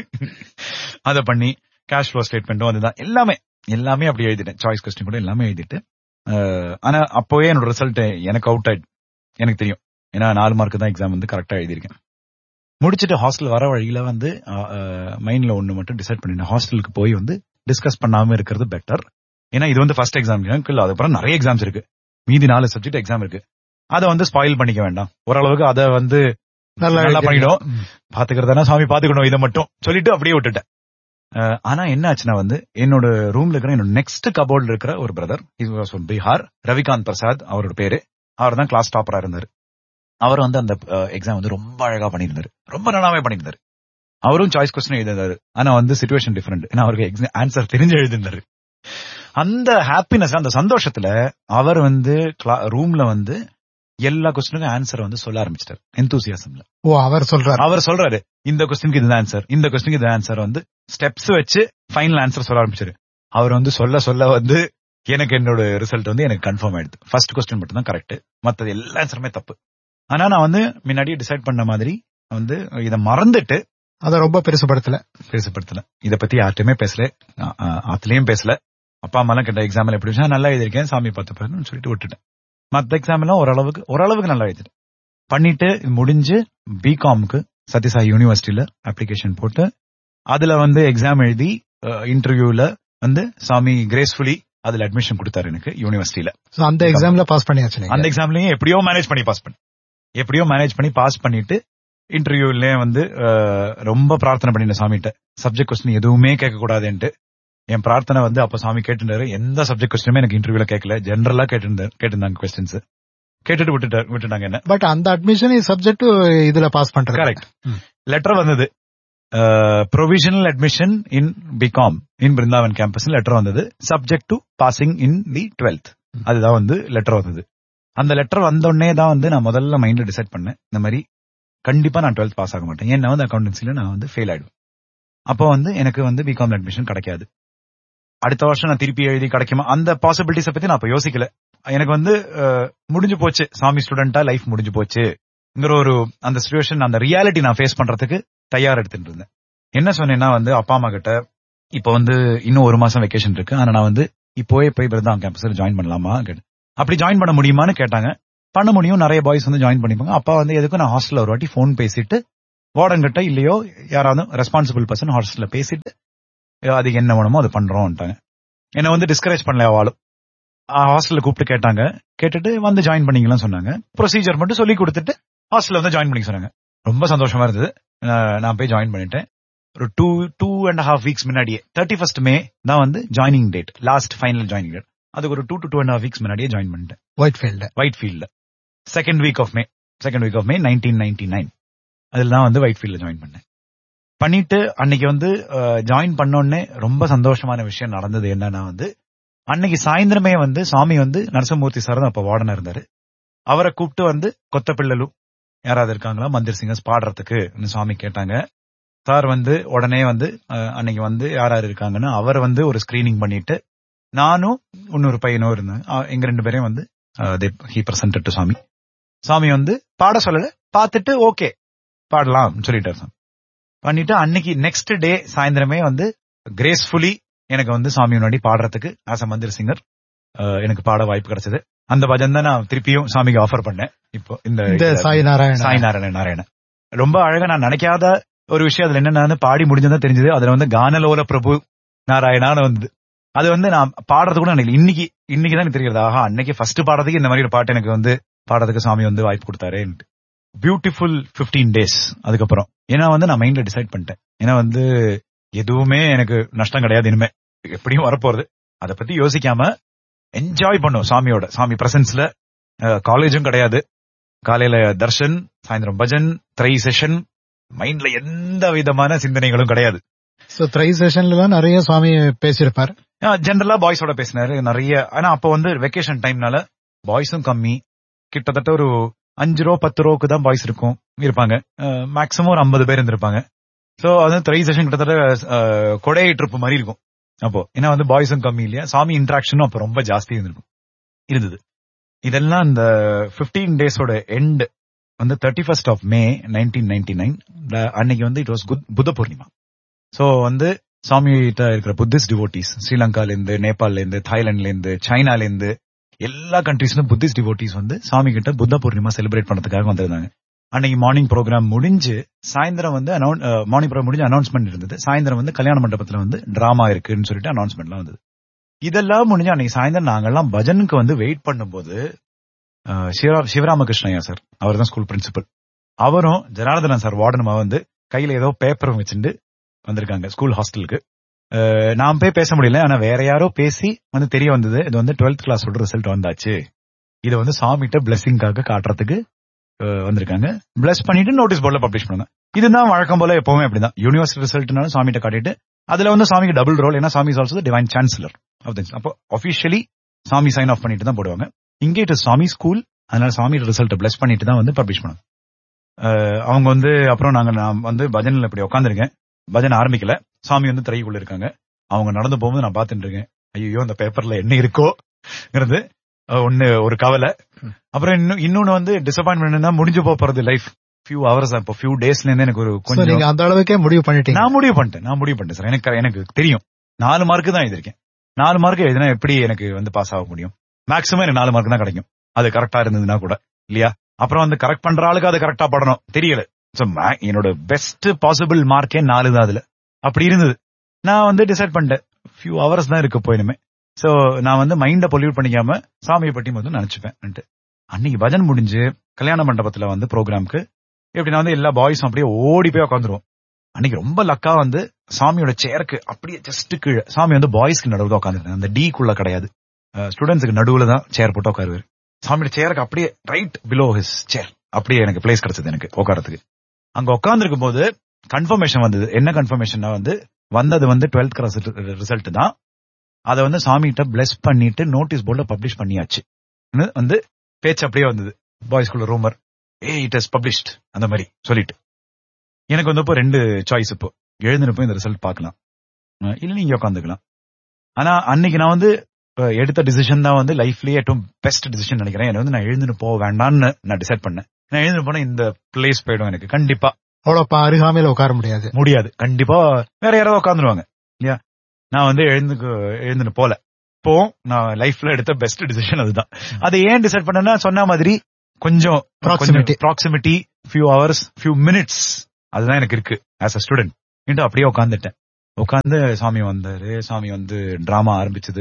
[SPEAKER 2] அத பண்ணி கேஷ் ஃப்ளோ ஸ்டேட்மெண்ட்டும் அதுதான் எல்லாமே எல்லாமே அப்படி எழுதிட்டேன் சாய்ஸ் கொஸ்டின் கூட எல்லாமே எழுதிட்டு அஹ், ஆனா அப்போவே என்னோட ரிசல்ட் எனக்கு அவுட் ஆயிடு எனக்கு தெரியும் ஏன்னா நாலு மார்க் தான் எக்ஸாம் வந்து கரெக்டா எழுதியிருக்கேன் முடிச்சிட்டு ஹாஸ்டல் வர வழியில வந்து மைண்ட்ல ஒண்ணு மட்டும் டிசைட் பண்ணிட்டேன் ஹாஸ்டலுக்கு போய் வந்து டிஸ்கஸ் பண்ணாம இருக்கிறது பெட்டர் ஏன்னா இது வந்து ஃபர்ஸ்ட் எக்ஸாம் அதுக்கப்புறம் நிறைய எக்ஸாம்ஸ் இருக்கு மீதி நாலு சப்ஜெக்ட் எக்ஸாம் இருக்கு அதை வந்து ஸ்பாயில் பண்ணிக்க வேண்டாம் ஓரளவுக்கு அதை வந்து
[SPEAKER 1] நல்லா
[SPEAKER 2] நல்லா
[SPEAKER 1] எழுதிருக்கீங்க.
[SPEAKER 2] பண்ணிடும்
[SPEAKER 1] ம்.
[SPEAKER 2] பாத்துக்கிறதானா சாமி பாத்துக்கணும் இதை மட்டும் சொல்லிட்டு அப்படியே விட்டுட்டேன் அஹ், ஆனா என்ன ஆச்சுன்னா வந்து என்னோட ரூம்ல இருக்கிற என்னோட நெக்ஸ்ட் கபோர்ட்ல இருக்கிற ஒரு பிரதர் இது பீகார் ரவிகாந்த் பிரசாத் அவரோட பேரு அவர் தான் கிளாஸ் டாப்பரா இருந்தாரு அவர் வந்து அந்த எக்ஸாம் வந்து ரொம்ப அழகா பண்ணியிருந்தாரு ரொம்ப நல்லாவே பண்ணியிருந்தாரு அவரும் சாய்ஸ் கொஸ்டின் எழுதினாரு ஆனா வந்து சுச்சுவேஷன் டிஃபரெண்ட் ஏன்னா அவருக்கு ஆன்சர் தெரிஞ்சு எழுதிருந்தாரு அந்த ஹாப்பினஸ் அந்த சந்தோஷத்துல அவர் வந்து ரூம்ல வந்து எல்லா கொஸ்டினுக்கும் ஆன்சர் வந்து சொல்ல ஆரம்பிச்சிட்டாரு எந்தூசியாசம்ல
[SPEAKER 1] ஓ அவர் சொல்றாரு
[SPEAKER 2] அவர் சொல்றாரு இந்த கொஸ்டினுக்கு இதுதான் ஆன்சர் இந்த கொஸ்டினுக்கு இது ஆன்சர் வந்து ஸ்டெப்ஸ் வச்சு ஃபைனல் ஆன்சர் சொல்ல ஆரம்பிச்சாரு அவர் வந்து சொல்ல சொல்ல வந்து எனக்கு என்னோட ரிசல்ட் வந்து எனக்கு கன்ஃபார்ம் ஆயிடுது ஃபர்ஸ்ட் கொஸ்டின் மட்டும் தான் கரெக்ட் மத்தது எல்லா ஆன்சருமே தப்பு ஆனா நான் வந்து முன்னாடியே டிசைட் பண்ண மாதிரி வந்து இதை மறந்துட்டு
[SPEAKER 1] அதை ரொம்ப பெருசுபடுத்தல
[SPEAKER 2] பேசப்படுத்தல இத பத்தி யார்கிட்டயுமே பேசல ஆ- ஆ- ஆத்துலயும் பேசல அப்பா அம்மா எல்லாம் கேட்ட எக்ஸாம்ல எப்படி இருந்துச்சு? நல்லா எழுதிருக்கேன் சாமி பார்த்து பாருன்னு சொல்லிட்டு விட்டுட்டேன் மத்த எக்ஸாம் எல்லாம் ஓரளவுக்கு ஓரளவுக்கு நல்லா எழுதிட்டேன் பண்ணிட்டு முடிஞ்சு பிகாம்க்கு சத்யசாய் யூனிவர்சிட்டியில அப்ளிகேஷன் போட்டு அதுல வந்து எக்ஸாம் எழுதி இன்டர்வியூல வந்து சாமி கிரேஸ்ஃபுல்லி அதுல அட்மிஷன் கொடுத்தாரு எனக்கு யூனிவர்சிட்டியில
[SPEAKER 1] சோ அந்த எக்ஸாம்ல பாஸ் பண்ணியாச்சு நீங்க
[SPEAKER 2] அந்த எக்ஸாம்லயும் எப்படியோ மேனேஜ் பண்ணி பாஸ் பண்ணி எப்படியோ மேனேஜ் பண்ணி பாஸ் பண்ணிட்டு இன்டர்வியூல வந்து அஹ், ரொம்ப பிரார்த்தனை பண்ணின சாமிகிட்ட சப்ஜெக்ட் கொஸ்டின் எதுவுமே கேட்க கூடாதுன்ட்டு என் பிரார்த்தனை வந்து அப்ப சாமி கேட்டுட்டாரு எந்த சப்ஜெக்ட் கொஸ்டினுமே எனக்கு இன்டர்வியூல கேட்கல ஜெனரலா கேட்டிருந்தாரு கேட்டிருந்தாங்க கொஸ்டின்ஸ் கேட்டுட்டு விட்டுட்டாரு விட்டுட்டாங்க என்ன
[SPEAKER 1] பட் அந்த அட்மிஷன் சப்ஜெக்ட் இதுல பாஸ் பண்றது
[SPEAKER 2] கரெக்ட் லெட்டர் வந்தது provisional admission in BCom in Brindavan campus letter வந்தது subject to passing in the twelfth அதுதான் வந்து லெட்டர் வந்தது அந்த லெட்டர் வந்த உடனே தான் வந்து நான் முதல்ல மைண்ட்ல டிசைட் பண்ணேன் இந்த மாதிரி கண்டிப்பா நான் டுவெல்த் பாஸ் ஆக மாட்டேன் ஏன்னா வந்து அக்கௌண்டன்சில நான் வந்து ஃபெயில் ஆயிடுவேன் அப்போ வந்து எனக்கு வந்து பிகாம் அட்மிஷன் கிடைக்காது அடுத்த வருஷம் நான் திருப்பி எழுதி கிடைக்குமா அந்த பாசிபிலிட்டிஸை பத்தி நான் அப்ப யோசிக்கல எனக்கு வந்து அஹ், முடிஞ்சு போச்சு சாமி ஸ்டூடெண்டா லைஃப் முடிஞ்சு போச்சுங்கிற ஒரு அந்த சுச்சுவேஷன் அந்த ரியாலிட்டி நான் ஃபேஸ் பண்றதுக்கு தயார் எடுத்துட்டு இருந்தேன் என்ன சொன்னேன்னா வந்து அப்பா அம்மா கிட்ட இப்ப வந்து இன்னும் ஒரு மாசம் வெக்கேஷன் இருக்கு ஆனா நான் வந்து இப்போவே போய் பிரதான் கேம்பஸ்ல ஜாயின் பண்ணலாமா கேட்டேன் அப்படி ஜாயின் பண்ண முடியுமான்னு கேட்டாங்க பண்ண முடியும் நிறைய பாய்ஸ் வந்து ஜாயின் பண்ணிப்பாங்க அப்பா வந்து எதுக்கும் நான் ஹாஸ்டல்ல ஒரு வாட்டி ஃபோன் பேசிட்டு வார்டன் கிட்ட இல்லையோ யாராவது ரெஸ்பான்சிபிள் பர்சன் ஹாஸ்டல்ல பேசிட்டு அதுக்கு என்ன வேணுமோ அது பண்றோம்ட்டாங்க என்ன வந்து டிஸ்கரேஜ் பண்ணல அவளும் ஹாஸ்டல்ல கூப்பிட்டு கேட்டாங்க கேட்டுட்டு வந்து ஜாயின் பண்ணிக்கலாம் சொன்னாங்க ப்ரொசீஜர் மட்டும் சொல்லி கொடுத்துட்டு ஹாஸ்டல்ல வந்து ஜாயின் பண்ணிக்க சொன்னாங்க ரொம்ப சந்தோஷமா இருந்தது நான் நான் போய் ஜாயின் பண்ணிட்டேன் ஒரு two two and half weeks முன்னாடியே தேர்ட்டி ஃபர்ஸ்ட் மே தான் வந்து joining date last final joining date அதுக்கு ஒரு two to two and half weeks முன்னாடியே ஜாயின் பண்ணிட்டேன்
[SPEAKER 1] ஒயிட் ஃபீல்ட்
[SPEAKER 2] ஒயிட் ஃபீல்ட்ல second week of May second week of May nineteen ninety nine அதில் தான் வந்து ஒயிட் ஃபீல்ட்ல ஜாயின் பண்ணேன் பண்ணிட்டு அன்னைக்கு வந்து ஜாயின் பண்ணோடனே ரொம்ப சந்தோஷமான விஷயம் நடந்தது என்னன்னா வந்து அன்னைக்கு சாயந்தரமே வந்து சாமி வந்து நரசிம்மூர்த்தி சார் தான் அப்ப வார்டனா இருந்தாரு அவரை கூப்பிட்டு வந்து கொத்த பிள்ளலு யாராவது இருக்காங்களா மந்திர் சிங்கர்ஸ் பாடுறதுக்கு சாமி கேட்டாங்க சார் வந்து உடனே வந்து அஹ், அன்னைக்கு வந்து யார் யார் இருக்காங்கன்னு அவர் வந்து ஒரு ஸ்கிரீனிங் பண்ணிட்டு நானும் இன்னொரு பையனும் இருந்தேன் அஹ், எங்க ரெண்டு பேரையும் வந்து ஹி பிரசன்ட் டு சாமி சாமி வந்து பாட சொல்லல பார்த்துட்டு ஓகே பாடலாம் சொல்லிட்டார் சாமி பண்ணிட்டு அன்னைக்கு நெக்ஸ்ட் டே சாயந்தரமே வந்து கிரேஸ்ஃபுல்லி எனக்கு வந்து சாமி முன்னாடி பாடுறதுக்கு ஆஸ் அ மந்திர் சிங்கர் எனக்கு பாட வாய்ப்பு கிடைச்சது அந்த பஜன் தான் நான் திருப்பியும் சாமிக்கு ஆஃபர் பண்ணேன் இப்போ
[SPEAKER 1] இந்த
[SPEAKER 2] இந்த
[SPEAKER 1] சாய் நாராயண
[SPEAKER 2] சாய் நாராயண நாராயண ரொம்ப அழகா நான் நினைக்காத ஒரு விஷயம் அதுல என்னன்னு பாடி முடிஞ்சதான் தெரிஞ்சது அதுல வந்து கானலோல பிரபு நாராயணான்னு வந்தது அது வந்து நான் பாடுறது கூட எனக்கு இன்னைக்கு இன்னைக்கு தான் எனக்கு தெரியுது ஆஹா அன்னைக்கு ஃபர்ஸ்ட் பாடுறதுக்கு இந்த மாதிரி ஒரு பாட்டு எனக்கு வந்து பாடுறதுக்கு சாமி வந்து வாய்ப்பு கொடுத்தாரு பியூட்டிஃபுல் 15 டேஸ் அதுக்கப்புறம் ஏன்னா வந்து நான் மைண்ட்ல டிசைட் பண்ணிட்டேன் ஏன்னா வந்து எதுவுமே எனக்கு நஷ்டம் கிடையாது இனிமே எப்படியும் வரப்போறது அதை பத்தி யோசிக்காம என்ஜாய் பண்ணும் சாமியோட சாமி பிரசன்ஸ்ல காலேஜும் கிடையாது காலையில தர்ஷன் சாயந்தரம் பஜன் த்ரை செஷன் மைண்ட்ல எந்த விதமான சிந்தனைகளும் கிடையாது
[SPEAKER 1] சோ த்ரை செஷன்ல எல்லாம் நிறைய சுவாமி பேசியிருப்பார்
[SPEAKER 2] ஜென்ரலா பாய்ஸோட பேசினாரு நிறைய ஆனா அப்ப வந்து வெக்கேஷன் டைம்னால பாய்ஸும் கம்மி கிட்டத்தட்ட ஒரு அஞ்சு ரூபா பத்து ரூபாக்கு தான் பாய்ஸ் இருக்கும் இருப்பாங்க மேக்ஸிமம் ஒரு ஐம்பது பேர் இருந்திருப்பாங்க சோ அது த்ரை செஷன் கிட்டத்தட்ட அஹ், கொடை ட்ரிப் மாதிரி இருக்கும் அப்போ ஏன்னா வந்து பாய்ஸும் கம்மி இல்லையா சாமி இன்ட்ராக்ஷனும் அப்ப ரொம்ப ஜாஸ்தி இருந்திருக்கும் இருந்தது இதெல்லாம் இந்த 15 டேஸோட எண்ட் வந்து thirty first of May nineteen ninety nine அன்னைக்கு வந்து இட் வாஸ் புத்த பூர்ணிமா சோ வந்து சாமி கிட்ட இருக்கிற புத்திஸ்ட் டிவோட்டிஸ் ஸ்ரீலங்கால இருந்து நேபாள்ல இருந்து தாய்லாந்துல இருந்து சைனால இருந்து எல்லா கண்ட்ரீஸ்லும் புத்திஸ்ட் டிவோட்டிஸ் வந்து சாமி கிட்ட புத்த பூர்ணிமா செலிப்ரேட் பண்றதுக்காக வந்திருந்தாங்க அன்னைக்கு மார்னிங் ப்ரோக்ராம் முடிஞ்சு சாயந்தரம் வந்து மார்னிங் ப்ரோக்ராம் முடிஞ்சு அனௌன்ஸ்மெண்ட் இருந்தது சாயந்தரம் வந்து கல்யாண மண்டபத்துல வந்து டிராமா இருக்குன்னு சொல்லிட்டு அனௌன்ஸ்மெண்ட்லாம் வந்தது இதெல்லாம் முடிஞ்சு அன்னைக்கு சாயந்தரம் நாங்கெல்லாம் பஜனுக்கு வந்து வெயிட் பண்ணும்போது அஹ், சிவரா- சிவராமகிருஷ்ணய்யா சார் அவர் தான் ஸ்கூல் பிரின்சிபல் அவரும் ஜனார்தனன் சார் வார்டனுமா வந்து கையில ஏதோ பேப்பர் வச்சுட்டு வந்திருக்காங்க ஸ்கூல் ஹாஸ்டலுக்கு அஹ், நான் போய் பேச முடியல ஆனா வேற யாரோ பேசி வந்து தெரிய வந்தது இது வந்து டுவெல்த் கிளாஸோட ரிசல்ட் வந்தாச்சு இதை வந்து சாமிகிட்ட பிளெஸிங்காக காட்டுறதுக்கு அஹ், வந்திருக்காங்க பிளஸ் பண்ணிட்டு நோட்டீஸ் போர்ட்ல பப்ளிஷ் பண்ணுங்க இதுதான் வழக்கம் போல எப்பவுமே அப்படிதான் யூனிவர்சிட்டி ரிசல்ட்னாலும் சாமிகிட்ட காட்டிட்டு அதுல வந்து சாமிக்கு டபுள் ரோல் ஏன்னா சாமி ஆல்சோ டிவைன் சான்சலர் அப்போ அபிஷியலி சாமி சைன் ஆஃப் பண்ணிட்டு தான் போடுவாங்க இங்கே இட் சாமி ஸ்கூல் அதனால சாமி ரிசல்ட் பிளஸ் பண்ணிட்டு தான் வந்து பப்ளிஷ் பண்ணுவாங்க அஹ், அவங்க வந்து அப்புறம் நாங்க நான் வந்து பஜன்ல இப்படி உட்காந்துருக்கேன் பஜன் ஆரம்பிக்கல சாமி வந்து திரைக்குள்ள இருக்காங்க அவங்க நடந்து போகும்போது நான் பார்த்துட்டு இருக்கேன் ஐயோ அந்த பேப்பர்ல என்ன இருக்கோங்கிறது அஹ், ஒண்ணு ஒரு கவலை அப்புறம் இன்னும் இன்னொன்னு வந்து டிசப்பாயின்மெண்ட் முடிஞ்சு போக போறது லைஃப் ஃபியூ ஹவர்ஸ் இப்போ ஃபியூ டேஸ்ல இருந்து எனக்கு ஒரு
[SPEAKER 1] So,
[SPEAKER 2] கொஞ்சம்
[SPEAKER 1] நீங்க அந்த அளவுக்கே முடிவு பண்ணிட்டீங்க
[SPEAKER 2] நான் முடிவு பண்ணிட்டேன் நான் முடிவு பண்ணிட்டேன் சார் எனக்கு எனக்கு தெரியும் நாலு மார்க் தான் எழுதிருக்கேன் நாலு மார்க் எழுதினா எப்படி எனக்கு வந்து பாஸ் ஆக முடியும் மேக்ஸிமம் எனக்கு நாலு மார்க் தான் கிடைக்கும் அது கரெக்டா இருந்ததுன்னா கூட இல்லையா அப்புறம் வந்து கரெக்ட் பண்ற ஆளுக்கு அது கரெக்டா படணும் தெரியல So, ma- என்னோட பெஸ்ட் பாசிபிள் மார்க்கே நாலு தான் அதுல அப்படி இருந்தது நான் வந்து டிசைட் பண்ணிட்டேன் ஃபியூ ஹவர்ஸ் தான் இருக்கு போயினுமே சோ நான் வந்து மைண்ட பொல்யூட் பண்ணிக்காம சாமியை பற்றி மட்டும் நினைச்சுப்பேன் அன்னைக்கு பஜன் முடிஞ்சு கல்யாண மண்டபத்துல வந்து ப்ரோக்ராம்க்கு இப்படி நான் வந்து எல்லா பாய்ஸும் அப்படியே ஓடி போய் உட்காந்துருவோம் அன்னைக்கு ரொம்ப லக்கா வந்து சாமியோட சேருக்கு அப்படியே ஜஸ்ட் கீழே சாமி வந்து பாய்ஸ்க்கு நடுவுல உட்காந்துருந்தேன் அந்த டீக்குள்ள கிடையாது ஸ்டூடெண்ட்ஸுக்கு நடுவுல தான் சேர் போட்டு உட்காருவாரு சாமியோட சேருக்கு அப்படியே ரைட் பிலோ ஹிஸ் சேர் அப்படியே எனக்கு பிளேஸ் கிடைச்சது எனக்கு உட்காரத்துக்கு அங்க உட்கார்ந்துருக்கும் போது கன்ஃபர்மேஷன் வந்தது என்ன கன்ஃபர்மேஷன்னா வந்து வந்தது வந்து டுவெல்த் கிளாஸ் ரிசல்ட் தான் அதை வந்து சாமிகிட்ட பிளஸ் பண்ணிட்டு நோட்டீஸ் போர்ட்ல பப்ளிஷ் பண்ணியாச்சு வந்து பேச்சு அப்படியே வந்தது பாய்ஸ்குள்ள rumour a it is published அந்த மாதிரி சொல்லிட்டு எனக்கு வந்து இப்போ ரெண்டு சாய்ஸ் இப்போ எழுந்திருப்போம் இந்த ரிசல்ட் பார்க்கலாம் இல்ல நீங்க உட்காந்துக்கலாம் ஆனா அன்னைக்கு நான் வந்து எடுத்த டிசிஷன் தான் வந்து லைஃப்லயே ஏற்றும் பெஸ்ட் டிசிஷன் நினைக்கிறேன் எனக்கு வந்து நான் எழுந்துட்டு போக வேண்டாம்னு நான் டிசைட் பண்ணேன் நான் எழுந்து போனா இந்த பிளேஸ் போயிடும் எனக்கு கண்டிப்பா
[SPEAKER 1] அவ்வளவு அருகாமையில உட்கார முடியாது
[SPEAKER 2] முடியாது கண்டிப்பா வேற யாராவது உட்காந்துருவாங்க இல்லையா நான் வந்து எழுந்துக்கு எழுந்துன்னு போல இப்போ நான் லைஃப்ல எடுத்த பெஸ்ட் டிசிஷன் அதுதான் அதை ஏன் டிசைட் பண்ணேன்னா சொன்ன மாதிரி கொஞ்சம்
[SPEAKER 1] Proximity.
[SPEAKER 2] Proximity few hours few minutes அதுதான் எனக்கு இருக்கு ஆஸ் அ ஸ்டூடெண்ட் என்று அப்படியே உட்காந்துட்டேன் உட்காந்து சாமி வந்தாரு சாமி வந்து டிராமா ஆரம்பிச்சது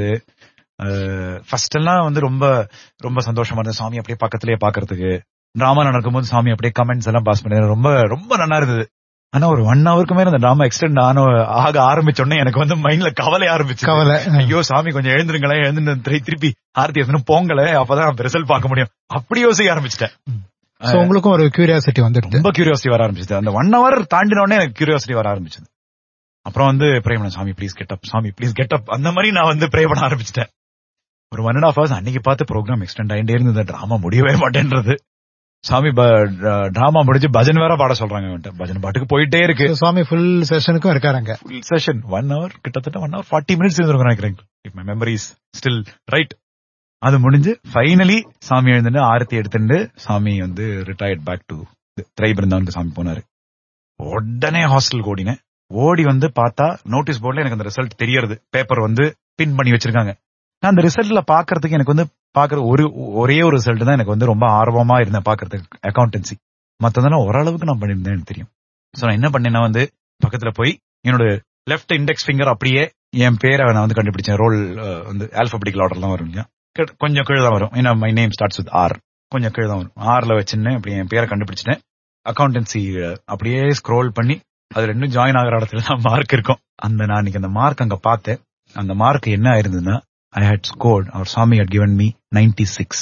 [SPEAKER 2] ஃபர்ஸ்ட் எல்லாம் வந்து ரொம்ப ரொம்ப சந்தோஷமா இருந்தது சாமி அப்படியே பக்கத்திலேயே பாக்குறதுக்கு டிராமா நடக்கும்போது சாமி அப்படியே கமெண்ட்ஸ் எல்லாம் பாஸ் பண்ணி ரொம்ப ரொம்ப நல்லா இருந்தது ஆனா ஒரு ஒன் ஹவருக்கு மேல அந்த டிராமா எக்ஸ்டெண்ட் ஆன ஆக ஆரம்பிச்ச உடனே எனக்கு வந்து மைண்ட்ல கவலை ஆரம்பிச்சு
[SPEAKER 1] கவலை
[SPEAKER 2] ஐயோ சாமி கொஞ்சம் எழுந்துருங்களேன் எழுந்து திருப்பி திருப்பி ஆர்த்தி எடுத்துன்னு போங்களே அப்பதான் ரிசல்ட் பார்க்க முடியும் அப்படி யோசிக்க ஆரம்பிச்சிட்டேன்
[SPEAKER 1] சோ உங்களுக்கும் ஒரு கியூரியாசிட்டி வந்துடுது
[SPEAKER 2] ரொம்ப கியூரியாசிட்டி வர ஆரம்பிச்சது அந்த ஒன் ஹவர் தாண்டின உடனே எனக்கு கியூரியாசிட்டி வர ஆரம்பிச்சது அப்புறம் வந்து ப்ரே பண்ண சாமி ப்ளீஸ் கெட் அப் சாமி ப்ளீஸ் கெட் அப் அந்த மாதிரி நான் வந்து ப்ரே பண்ண ஆரம்பிச்சிட்டேன் ஒரு ஒன் அண்ட் ஹாஃப் ஹவர்ஸ் அன்னைக்கு பார்த்து ப்ரோக்ராம் எக்ஸ்டெண்ட் ஆகிட்டே இருந்தது டிராமா முடியவே மாட்டேன்றது சாமி டிராமா முடிஞ்சு பஜன் வேற பாட சொல்றாங்க அவன்கிட்ட. பஜன் பாட்டுக்கு போயிட்டே இருக்கு
[SPEAKER 1] So, சுவாமி ஃபுல் செஷனுக்கும் இருக்காருங்க
[SPEAKER 2] ஃபுல் செஷன் ஒன் ஹவர் கிட்டத்தட்ட ஒன் ஹவர் ஃபார்ட்டி மினிட்ஸ் இருந்திருக்கும் நினைக்கிறேன் இப் மை மெமரிஸ் ஸ்டில் ரைட் அது முடிஞ்சு ஃபைனலி சாமி எழுந்துட்டு ஆரத்தி எடுத்துட்டு சாமி வந்து ரிட்டையர்ட் பேக் டு திரை பிருந்தாவுக்கு சாமி போனாரு உடனே ஹாஸ்டல் ஓடினேன் ஓடி வந்து பார்த்தா நோட்டீஸ் போர்ட்ல எனக்கு அந்த ரிசல்ட் தெரியறது பேப்பர் வந்து பின் பண்ணி வச்சிருக்காங்க நான் அந்த ரிசல்ட்ல பாக்குறதுக்கு எனக்கு வந்து பாக்குற ஒரு ஒரே ஒரு ரிசல்ட் தான் எனக்கு வந்து ரொம்ப ஆர்வமா இருந்தேன் பாக்குறதுக்கு அக்கௌண்டன்சி மத்ததெல்லாம் ஓரளவுக்கு நான் பண்ணியிருந்தேன் எனக்கு தெரியும் சோ நான் என்ன பண்ணேன்னா வந்து பக்கத்துல போய் என்னோட லெஃப்ட் இண்டெக்ஸ் ஃபிங்கர் அப்படியே என் பேரை நான் வந்து கண்டுபிடிச்சேன் ரோல் வந்து ஆல்பபெட்டிக்கல் ஆர்டர்லாம் வரும் இல்லையா கிட்ட- கொஞ்சம் கீழே தான் வரும் ஏன்னா my name starts with R கொஞ்சம் கீழே தான் வரும் ஆர்ல வச்சுன்னு அப்படி என் பேரை கண்டுபிடிச்சிட்டேன் அக்கௌண்டன்சி அப்படியே ஸ்க்ரோல் பண்ணி அது ரெண்டும் ஜாயின் ஆகிற இடத்துல தான் மார்க் இருக்கும் அந்த நான் அன்னைக்கு அந்த மார்க் அங்க பார்த்தேன் அந்த மார்க் என்ன ஆயிருந்ததுன்னா ஐ ஹேட் ஸ்கோர்ட் அவர் Swami had given me 96 six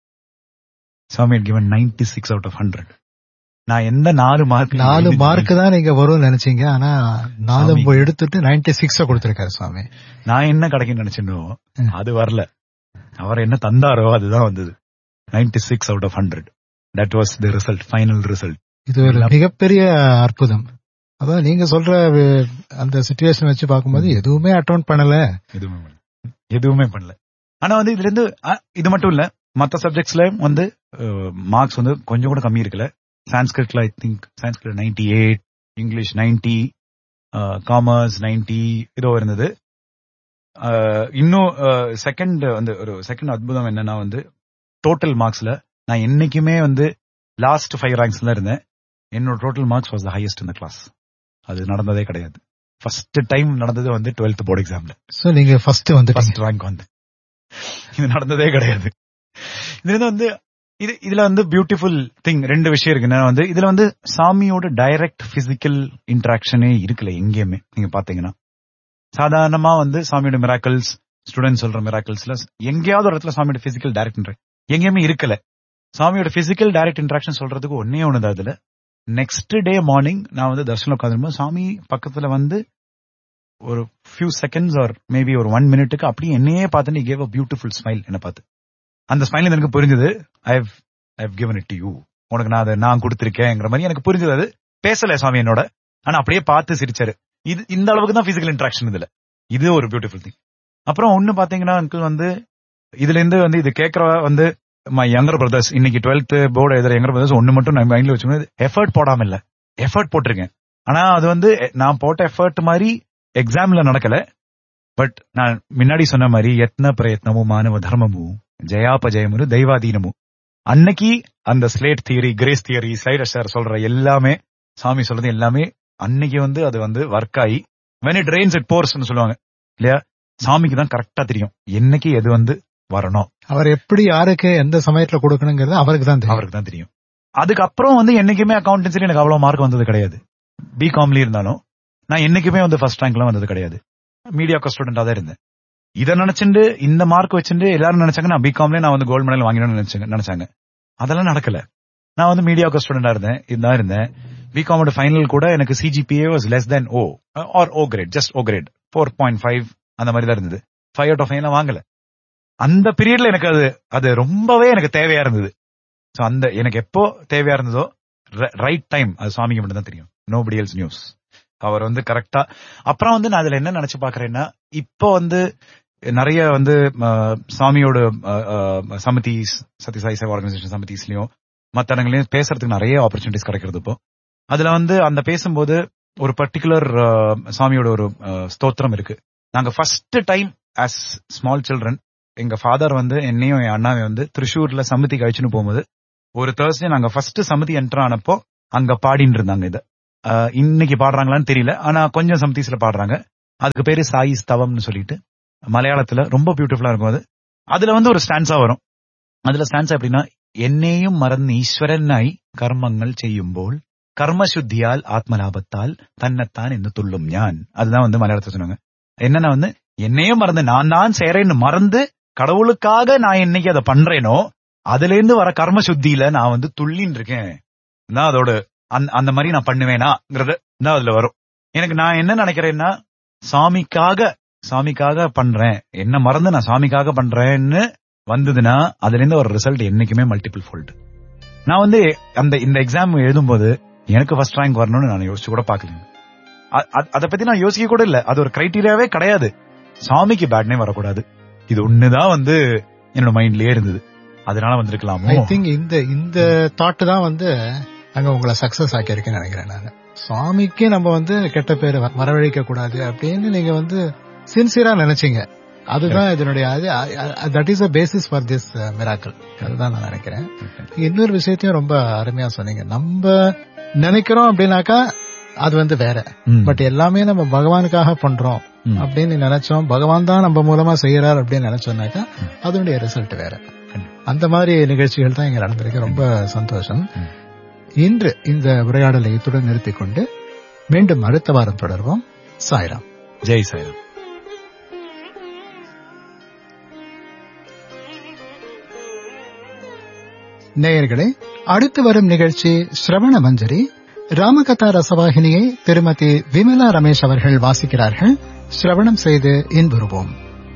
[SPEAKER 2] Swami had given 96 six out of hundred நான் எந்த நாலு மார்க்
[SPEAKER 1] நாலு மார்க் தான் நீங்க வரும்னு நினைச்சீங்க ஆனா நாலு
[SPEAKER 2] சாமி.
[SPEAKER 1] எடுத்துட்டு நைன்டி சிக்ஸ் கொடுத்திருக்காரு சுவாமி
[SPEAKER 2] நான் என்ன கிடைக்குன்னு நினைச்சேனோ
[SPEAKER 1] ம்.
[SPEAKER 2] அது வரல அவர் என்ன தந்தாரோ அதுதான் வந்தது 96 six out of hundred that was the result final result
[SPEAKER 1] இது ஒரு மிகப்பெரிய அற்புதம் அதான் நீங்க சொல்ற வி- அந்த சுச்சுவேஷன் வச்சு பார்க்கும்போது எதுவுமே அட்டெண்ட் பண்ணல
[SPEAKER 2] எதுவுமே பண்ணல எதுவுமே பண்ணல ஆனா வந்து இதுல இருந்து அ, இது மட்டும் இல்ல மத்த சப்ஜெக்ட்ஸ்ல வந்து மார்க்ஸ் வந்து கொஞ்சம் கூட கம்மி இருக்குல்ல சான்ஸ்கிரிட்ல I think Sanskrit ninety eight English ninety commerce ninety இதோ இருந்தது அஹ், இன்னும் செகண்ட் வந்து ஒரு செகண்ட் அற்புதம் என்னன்னா வந்து டோட்டல் மார்க்ஸ்ல நான் என்னைக்குமே வந்து லாஸ்ட் ஃபைவ் ரேங்க்ஸ்ல இருந்தேன் என்னோட total marks was the highest இந்த கிளாஸ் அது நடந்ததே கிடையாது ஃபர்ஸ்ட் டைம் நடந்தது வந்து டுவெல்த் போர்டு எக்ஸாம்ல
[SPEAKER 1] சோ நீங்க ஃபர்ஸ்ட் வந்துட்டீங்க
[SPEAKER 2] ஃபர்ஸ்ட் ரேங்க் வந்து இது நடந்ததே கிடையாது இதுல வந்து இது இதுல வந்து பியூட்டிஃபுல் திங் ரெண்டு விஷயம் இருக்கு என்னன்னா வந்து இதுல வந்து சாமியோட டைரக்ட் பிசிக்கல் இன்டராக்ஷனே இருக்குல்ல எங்கேயுமே நீங்க பாத்தீங்கன்னா சாதாரணமா வந்து சாமியோட மிராக்கல்ஸ் ஸ்டூடெண்ட் சொல்ற மிராக்கல்ஸ்ல எங்கேயாவது ஒரு இடத்துல சாமியோட பிசிக்கல் டைரக்ட் இன்ட்ராக்ட் எங்கேயுமே இருக்கல சாமியோட பிசிக்கல் டைரக்ட் இன்ட்ராக்ஷன் சொல்றதுக்கு ஒன்னே ஒண்ணுதான் அதுல நெக்ஸ்ட் டே மார்னிங் நான் வந்து தர்ஷனம் உட்காந்துருப்போம் சாமி பக்கத்துல வந்து ஒரு ஃபியூ செகண்ட்ஸ் ஆர் மேபி ஒரு ஒன் மினிட்டுக்கு அப்படியே என்னையே பார்த்து நீ கேவ் அ பியூட்டிஃபுல் ஸ்மைல் என்ன பார்த்து அந்த ஸ்மைல் எனக்கு புரிஞ்சது I have I have given it to you உனக்கு நான் அதை நான் கொடுத்திருக்கேங்கிற மாதிரி எனக்கு புரிஞ்சது அது பேசல சாமி என்னோட ஆனா அப்படியே பார்த்து சிரிச்சாரு இது இந்த அளவுக்கு தான் பிசிக்கல் இன்ட்ராக்ஷன் இதுல இது ஒரு பியூட்டிஃபுல் திங் அப்புறம் ஒண்ணு பாத்தீங்கன்னா அங்கிள் வந்து இதுல இருந்து வந்து இது கேட்கற வந்து மை யங்கர் பிரதர்ஸ் இன்னைக்கு டுவெல்த் போர்டு எழுதுற யங்கர் பிரதர்ஸ் ஒண்ணு மட்டும் நான் மைண்ட்ல வச்சுக்கணும் எஃபர்ட் போடாம இல்ல எஃபர்ட் போட்டிருக்கேன் ஆனா அது வந்து நான் போட்ட எஃபர்ட் மாதிரி எக்ஸாம்ல நடக்கல பட் நான் முன்னாடி சொன்ன மாதிரி எத்ன பிரயத்னமும் மானவ தர்மமும் ஜெயாபஜயமும் தெய்வாதீனமும் அன்னைக்கு அந்த slate theory grace theory Cyrus sir சொல்ற எல்லாமே சாமி சொல்றது எல்லாமே அன்னைக்கு வந்து அது வந்து ஒர்க் ஆகி when it rains it pours னு சொல்லுவாங்க இல்லையா சாமிக்கு தான் கரெக்டா தெரியும் என்னைக்கு எது வந்து வரணும்
[SPEAKER 1] அவர் எப்படி யாருக்கு எந்த சமயத்துல கொடுக்கணுங்கிறது அவருக்கு தான் தெரியும்
[SPEAKER 2] அவருக்கு தான் தெரியும் அதுக்கப்புறம் வந்து என்னைக்குமே அக்கௌண்டன்சில எனக்கு அவ்வளவு மார்க் வந்தது கிடையாது பிகாம்ல இருந்தாலும் நான் என்னைக்குமே வந்து ஃபர்ஸ்ட் ரேங்க்லாம் வந்தது கிடையாது மீடியா ஸ்டூடெண்டா தான் இருந்தேன் இதை நினைச்சுட்டு இந்த மார்க் வச்சுட்டு எல்லாரும் நினைச்சாங்க நான் பிகாம்ல நான் வந்து கோல்டு மெடல் வாங்கினு நினைச்சாங்க நினைச்சாங்க அதெல்லாம் நடக்கல நான் வந்து மீடியா ஸ்டூடெண்டா இருந்தேன் இதான் இருந்தேன் பிகாமோட ஃபைனல் கூட எனக்கு CGPA was less than O or O grade just O grade four point five அந்த மாதிரி தான் இருந்தது ஃபைவ் அவுட் ஆஃப் ஃபைவ் வாங்கல அந்த பீரியட்ல எனக்கு அது அது ரொம்பவே எனக்கு தேவையா இருந்தது சோ அந்த எனக்கு எப்போ தேவையா இருந்ததோ ரைட் டைம் அது சுவாமிக்கு மட்டும் தான் தெரியும் நோபடி எல்ஸ் நியூஸ் அவர் வந்து கரெக்டா அப்புறம் வந்து நான் அதுல என்ன நினைச்சு பாக்குறேன்னா இப்போ வந்து நிறைய வந்து அஹ், சாமியோட சமிதிஸ் சத்யசாய் சேவா ஆர்கனைசேஷன் சமிதிஸ்லயும் மத்த இடங்களையும் பேசுறதுக்கு நிறைய ஆப்பர்ச்சுனிட்டிஸ் கிடைக்கிறது இப்போ அதுல வந்து அந்த பேசும்போது ஒரு பர்டிகுலர் சாமியோட ஒரு அஹ், ஸ்தோத்திரம் இருக்கு நாங்க first time as small children எங்க ஃபாதர் வந்து என்னையும் என் அண்ணாவை வந்து திருஷூர்ல சமிதிக்கு அழிச்சுன்னு போகும்போது ஒரு தேர்ஸ்டே நாங்க ஃபர்ஸ்ட் சமிதி என்டர் ஆனப்போ அங்க பாடின்னு இருந்தாங்க இத அஹ், இன்னைக்கு பாடுறாங்களான்னு தெரியல ஆனா கொஞ்சம் சமிதிஸ்ல பாடுறாங்க அதுக்கு பேரு சாயி ஸ்தவம்னு சொல்லிட்டு மலையாளத்துல ரொம்ப பியூட்டிஃபுல்லா இருக்கும் அது அதுல வந்து ஒரு ஸ்டான்ஸா வரும் அதுல ஸ்டான்ஸ் எப்படின்னா என்னையும் மறந்து ஈஸ்வரனாய் கர்மங்கள் செய்யும்போல் கர்மசுத்தியால் ஆத்மலாபத்தால் தன்னைத்தான் என்று துள்ளும் ஞான் அதுதான் வந்து மலையாளத்துல சொன்னாங்க என்னன்னா வந்து என்னையும் மறந்து நான் தான் செய்யறேன்னு மறந்து கடவுளுக்காக நான் என்னைக்கு அதை பண்றேனோ அதுல இருந்து வர கர்ம சுத்தியில நான் வந்து துள்ளின்னு இருக்கேன் தான் அதோட அந்த- அந்த மாதிரி நான் பண்ணுவேனாங்கிறது தான் அதுல வரும் எனக்கு நான் என்ன நினைக்கிறேன்னா சாமிக்காக சாமிக்காக பண்றேன் என்ன மறந்து நான் சாமிக்காக பண்றேன்னு வந்ததுன்னா அதுல இருந்து ஒரு ரிசல்ட் என்னைக்குமே மல்டிபிள் ஃபோல்டு நான் வந்து அந்த இந்த எக்ஸாம் எழுதும்போது எனக்கு ஃபர்ஸ்ட் ரேங்க் வரணும்னு நான் யோசிச்சு கூட பாக்கல அத பத்தி நான் யோசிக்க கூட இல்ல அது ஒரு கிரைட்டீரியாவே கிடையாது சாமிக்கு பேட் நேம் வரக்கூடாது இது ஒண்ணுதான் வந்து என்னோட மைண்ட்லயே இருந்தது அதனால வந்திருக்கலாமோ
[SPEAKER 1] ஐ திங்க் இந்த இந்த தாட் தான் வந்து அங்க உங்களை சக்சஸ் ஆக்கியிருக்கேன்னு நினைக்கிறேன் நான் சுவாமிக்கு நம்ம வந்து கெட்ட பேர் வரவழைக்க கூடாது அப்படின்னு நீங்க வந்து சின்சியரா நினைச்சீங்க அதுதான் இதனுடைய that is a basis for this miracle அதுதான் நான் நினைக்கிறேன் இன்னொரு விஷயத்தையும் ரொம்ப அருமையா சொன்னீங்க நம்ம நினைக்கிறோம் அப்படின்னாக்கா அது வந்து வேற
[SPEAKER 2] ம்.
[SPEAKER 1] பட் எல்லாமே நம்ம பகவானுக்காக பண்றோம்
[SPEAKER 2] ம்.
[SPEAKER 1] அப்படின்னு நினைச்சோம் பகவான் தான் நம்ம மூலமா செய்யறார் அப்படின்னு நினைச்சோம்னாக்கா அதனுடைய ரிசல்ட் வேற அந்த மாதிரி நிகழ்ச்சிகள் தான் இங்க நடந்திருக்கு ரொம்ப சந்தோஷம்
[SPEAKER 2] ம்.
[SPEAKER 1] இன்று இந்த உரையாடலை இத்துடன் நிறுத்திக் கொண்டு மீண்டும் அடுத்த வாரம் தொடர்வோம் சாய்ராம்
[SPEAKER 2] ஜெய் சாய்ராம்
[SPEAKER 1] நேயர்களே அடுத்து வரும் நிகழ்ச்சி ஸ்ரவண மஞ்சரி ராமகதா ரசவாகினியை திருமதி விமலா ரமேஷ் அவர்கள் வாசிக்கிறார்கள் சிரவணம் செய்து இன்புறுவோம்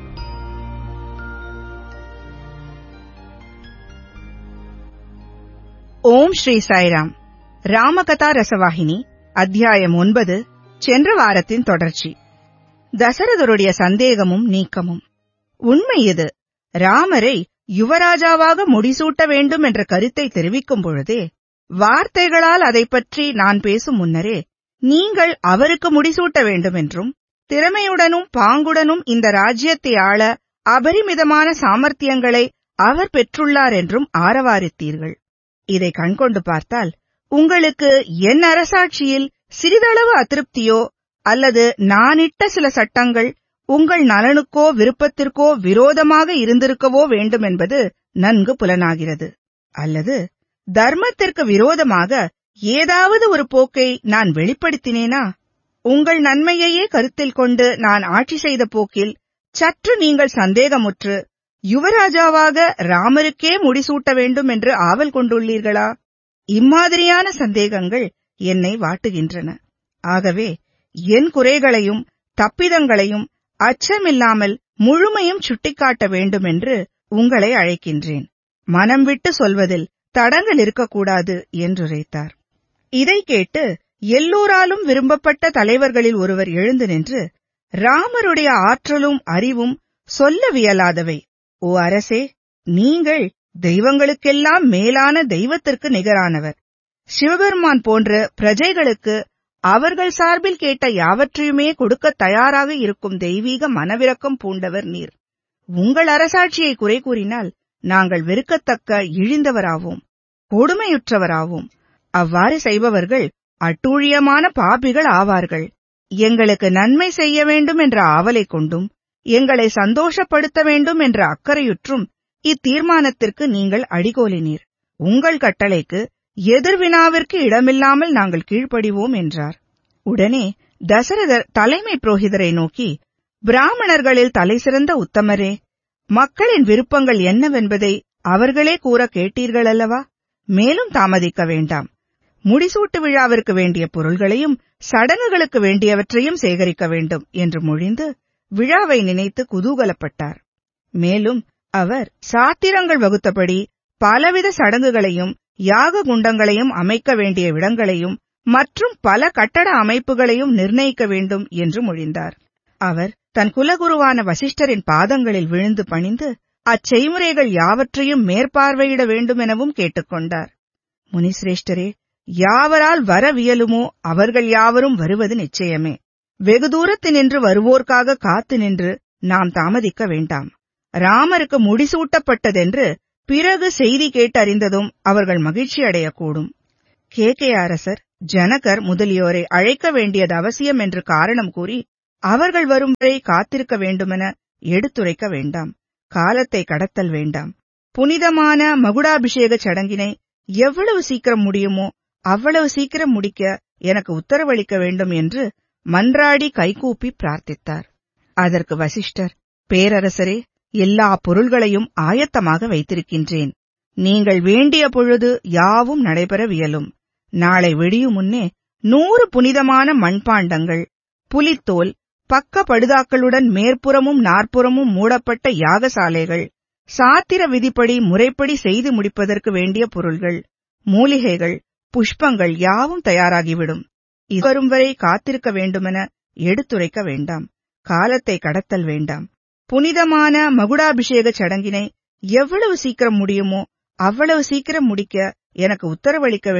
[SPEAKER 3] ஓம் ஸ்ரீ சாய்ராம் ராமகதா ரசவாகினி அத்தியாயம் ஒன்பது சென்ற வாரத்தின் தொடர்ச்சி தசரதருடைய சந்தேகமும் நீக்கமும் உண்மை இது ராமரை யுவராஜாவாக முடிசூட்ட வேண்டும் என்ற கருத்தை தெரிவிக்கும் பொழுதே வார்த்தைகளால் அதைப் பற்றி நான் பேசும் முன்னரே நீங்கள் அவருக்கு முடிசூட்ட வேண்டும் என்றும் திறமையுடனும் பாங்குடனும் இந்த ராஜ்யத்தை ஆள அபரிமிதமான சாமர்த்தியங்களை அவர் பெற்றுள்ளார் என்றும் ஆரவாரித்தீர்கள் இதை கண்கொண்டு பார்த்தால் உங்களுக்கு என் அரசாட்சியில் சிறிதளவு அதிருப்தியோ அல்லது நானிட்ட சில சட்டங்கள் உங்கள் நலனுக்கோ விருப்பத்திற்கோ விரோதமாக இருந்திருக்கவோ வேண்டும் என்பது நன்கு புலனாகிறது அல்லது தர்மத்திற்கு விரோதமாக ஏதாவது ஒரு போக்கை நான் வெளிப்படுத்தினேனா உங்கள் நன்மையையே கருத்தில் கொண்டு நான் ஆட்சி செய்த போக்கில் சற்று நீங்கள் சந்தேகமுற்று யுவராஜாவாக ராமருக்கே முடிசூட்ட வேண்டும் என்று ஆவல் கொண்டுள்ளீர்களா இம்மாதிரியான சந்தேகங்கள் என்னை வாட்டுகின்றன ஆகவே என் குறைகளையும் தப்பிதங்களையும் அச்சமில்லாமல் முழுமையும் சுட்டிக்காட்ட வேண்டும் என்று உங்களை அழைக்கின்றேன் மனம் விட்டு சொல்வதில் தடங்கள் இருக்கக்கூடாது என்றுரைத்தார் இதை கேட்டு எல்லோராலும் விரும்பப்பட்ட தலைவர்களில் ஒருவர் எழுந்து நின்று ராமருடைய ஆற்றலும் அறிவும் சொல்லவியலாதவை ஓ அரசே நீங்கள் தெய்வங்களுக்கெல்லாம் மேலான தெய்வத்திற்கு நிகரானவர் சிவபெருமான் போன்ற பிரஜைகளுக்கு அவர்கள் சார்பில் கேட்ட யாவற்றையுமே கொடுக்க தயாராக இருக்கும் தெய்வீக மனவிரக்கம் பூண்டவர் நீர் உங்கள் அரசாட்சியை குறை கூறினால் நாங்கள் வெறுக்கத்தக்க இழிந்தவராவோம் கொடுமையுற்றவராவோம் அவ்வாறு செய்பவர்கள் அட்டூழியமான பாபிகள் ஆவார்கள் எங்களுக்கு நன்மை செய்ய வேண்டும் என்ற ஆவலை கொண்டும் எங்களை சந்தோஷப்படுத்த வேண்டும் என்ற அக்கறையுற்றும் இத்தீர்மானத்திற்கு நீங்கள் அடிகோலினீர் உங்கள் கட்டளைக்கு எதிர்வினாவிற்கு இடமில்லாமல் நாங்கள் கீழ்ப்படிவோம் என்றார் உடனே தசரதர் தலைமை புரோகிதரை நோக்கி பிராமணர்களில் தலைசிறந்த உத்தமரே மக்களின் விருப்பங்கள் என்னவென்பதை அவர்களே கூற கேட்டீர்கள் அல்லவா மேலும் தாமதிக்க வேண்டாம் முடிசூட்டு விழாவிற்கு வேண்டிய பொருள்களையும் சடங்குகளுக்கு வேண்டியவற்றையும் சேகரிக்க வேண்டும் என்று மொழிந்து விழாவை நினைத்து குதூகலப்பட்டார் மேலும் அவர் சாத்திரங்கள் வகுத்தபடி பலவித சடங்குகளையும் யாக குண்டங்களையும் அமைக்க வேண்டிய இடங்களையும் மற்றும் பல கட்டட அமைப்புகளையும் நிர்ணயிக்க வேண்டும் என்று மொழிந்தார் அவர் தன் குலகுருவான வசிஷ்டரின் பாதங்களில் விழுந்து பணிந்து அச்செய்முறைகள் யாவற்றையும் மேற்பார்வையிட வேண்டுமெனவும் கேட்டுக்கொண்டார் முனிசிரேஷ்டரே யாவரால் வரவியலுமோ அவர்கள் யாவரும் வருவது நிச்சயமே வெகு தூரத்து நின்று வருவோர்க்காக காத்து நின்று நாம் தாமதிக்க வேண்டாம் ராமருக்கு முடிசூட்டப்பட்டதென்று பிறகு செய்தி கேட்டறிந்ததும் அவர்கள் மகிழ்ச்சி அடையக்கூடும் கேகே அரசர் ஜனகர் முதலியோரை அழைக்க வேண்டியது அவசியம் என்று காரணம் கூறி அவர்கள் வரும் வரை காத்திருக்க வேண்டுமென எடுத்துரைக்க வேண்டாம் காலத்தை கடத்தல் வேண்டாம் புனிதமான மகுடாபிஷேக சடங்கினை எவ்வளவு சீக்கிரம் முடியுமோ அவ்வளவு சீக்கிரம் முடிக்க எனக்கு உத்தரவளிக்க வேண்டும் என்று மன்றாடி கைகூப்பி பிரார்த்தித்தார் அதற்கு வசிஷ்டர் பேரரசரே எல்லா பொருள்களையும் ஆயத்தமாக வைத்திருக்கின்றேன் நீங்கள் வேண்டிய பொழுது யாவும் நடைபெறவியலும் நாளை வெடியும் முன்னே நூறு புனிதமான மண்பாண்டங்கள் புலித்தோல் பக்க படுதாக்களுடன் மேற்புறமும் நாற்புறமும் மூடப்பட்ட யாகசாலைகள் சாத்திர விதிப்படி முறைப்படி செய்து முடிப்பதற்கு வேண்டிய பொருள்கள் மூலிகைகள் புஷ்பங்கள் யாவும் தயாராகிவிடும் வரும் வரை காத்திருக்க வேண்டுமென எடுத்துரைக்க வேண்டாம் காலத்தை கடத்தல் வேண்டாம் புனிதமான மகுடாபிஷேக சடங்கினை எவ்வளவு சீக்கிரம் முடியுமோ அவ்வளவு சீக்கிரம் முடிக்க எனக்கு உத்தரவளிக்க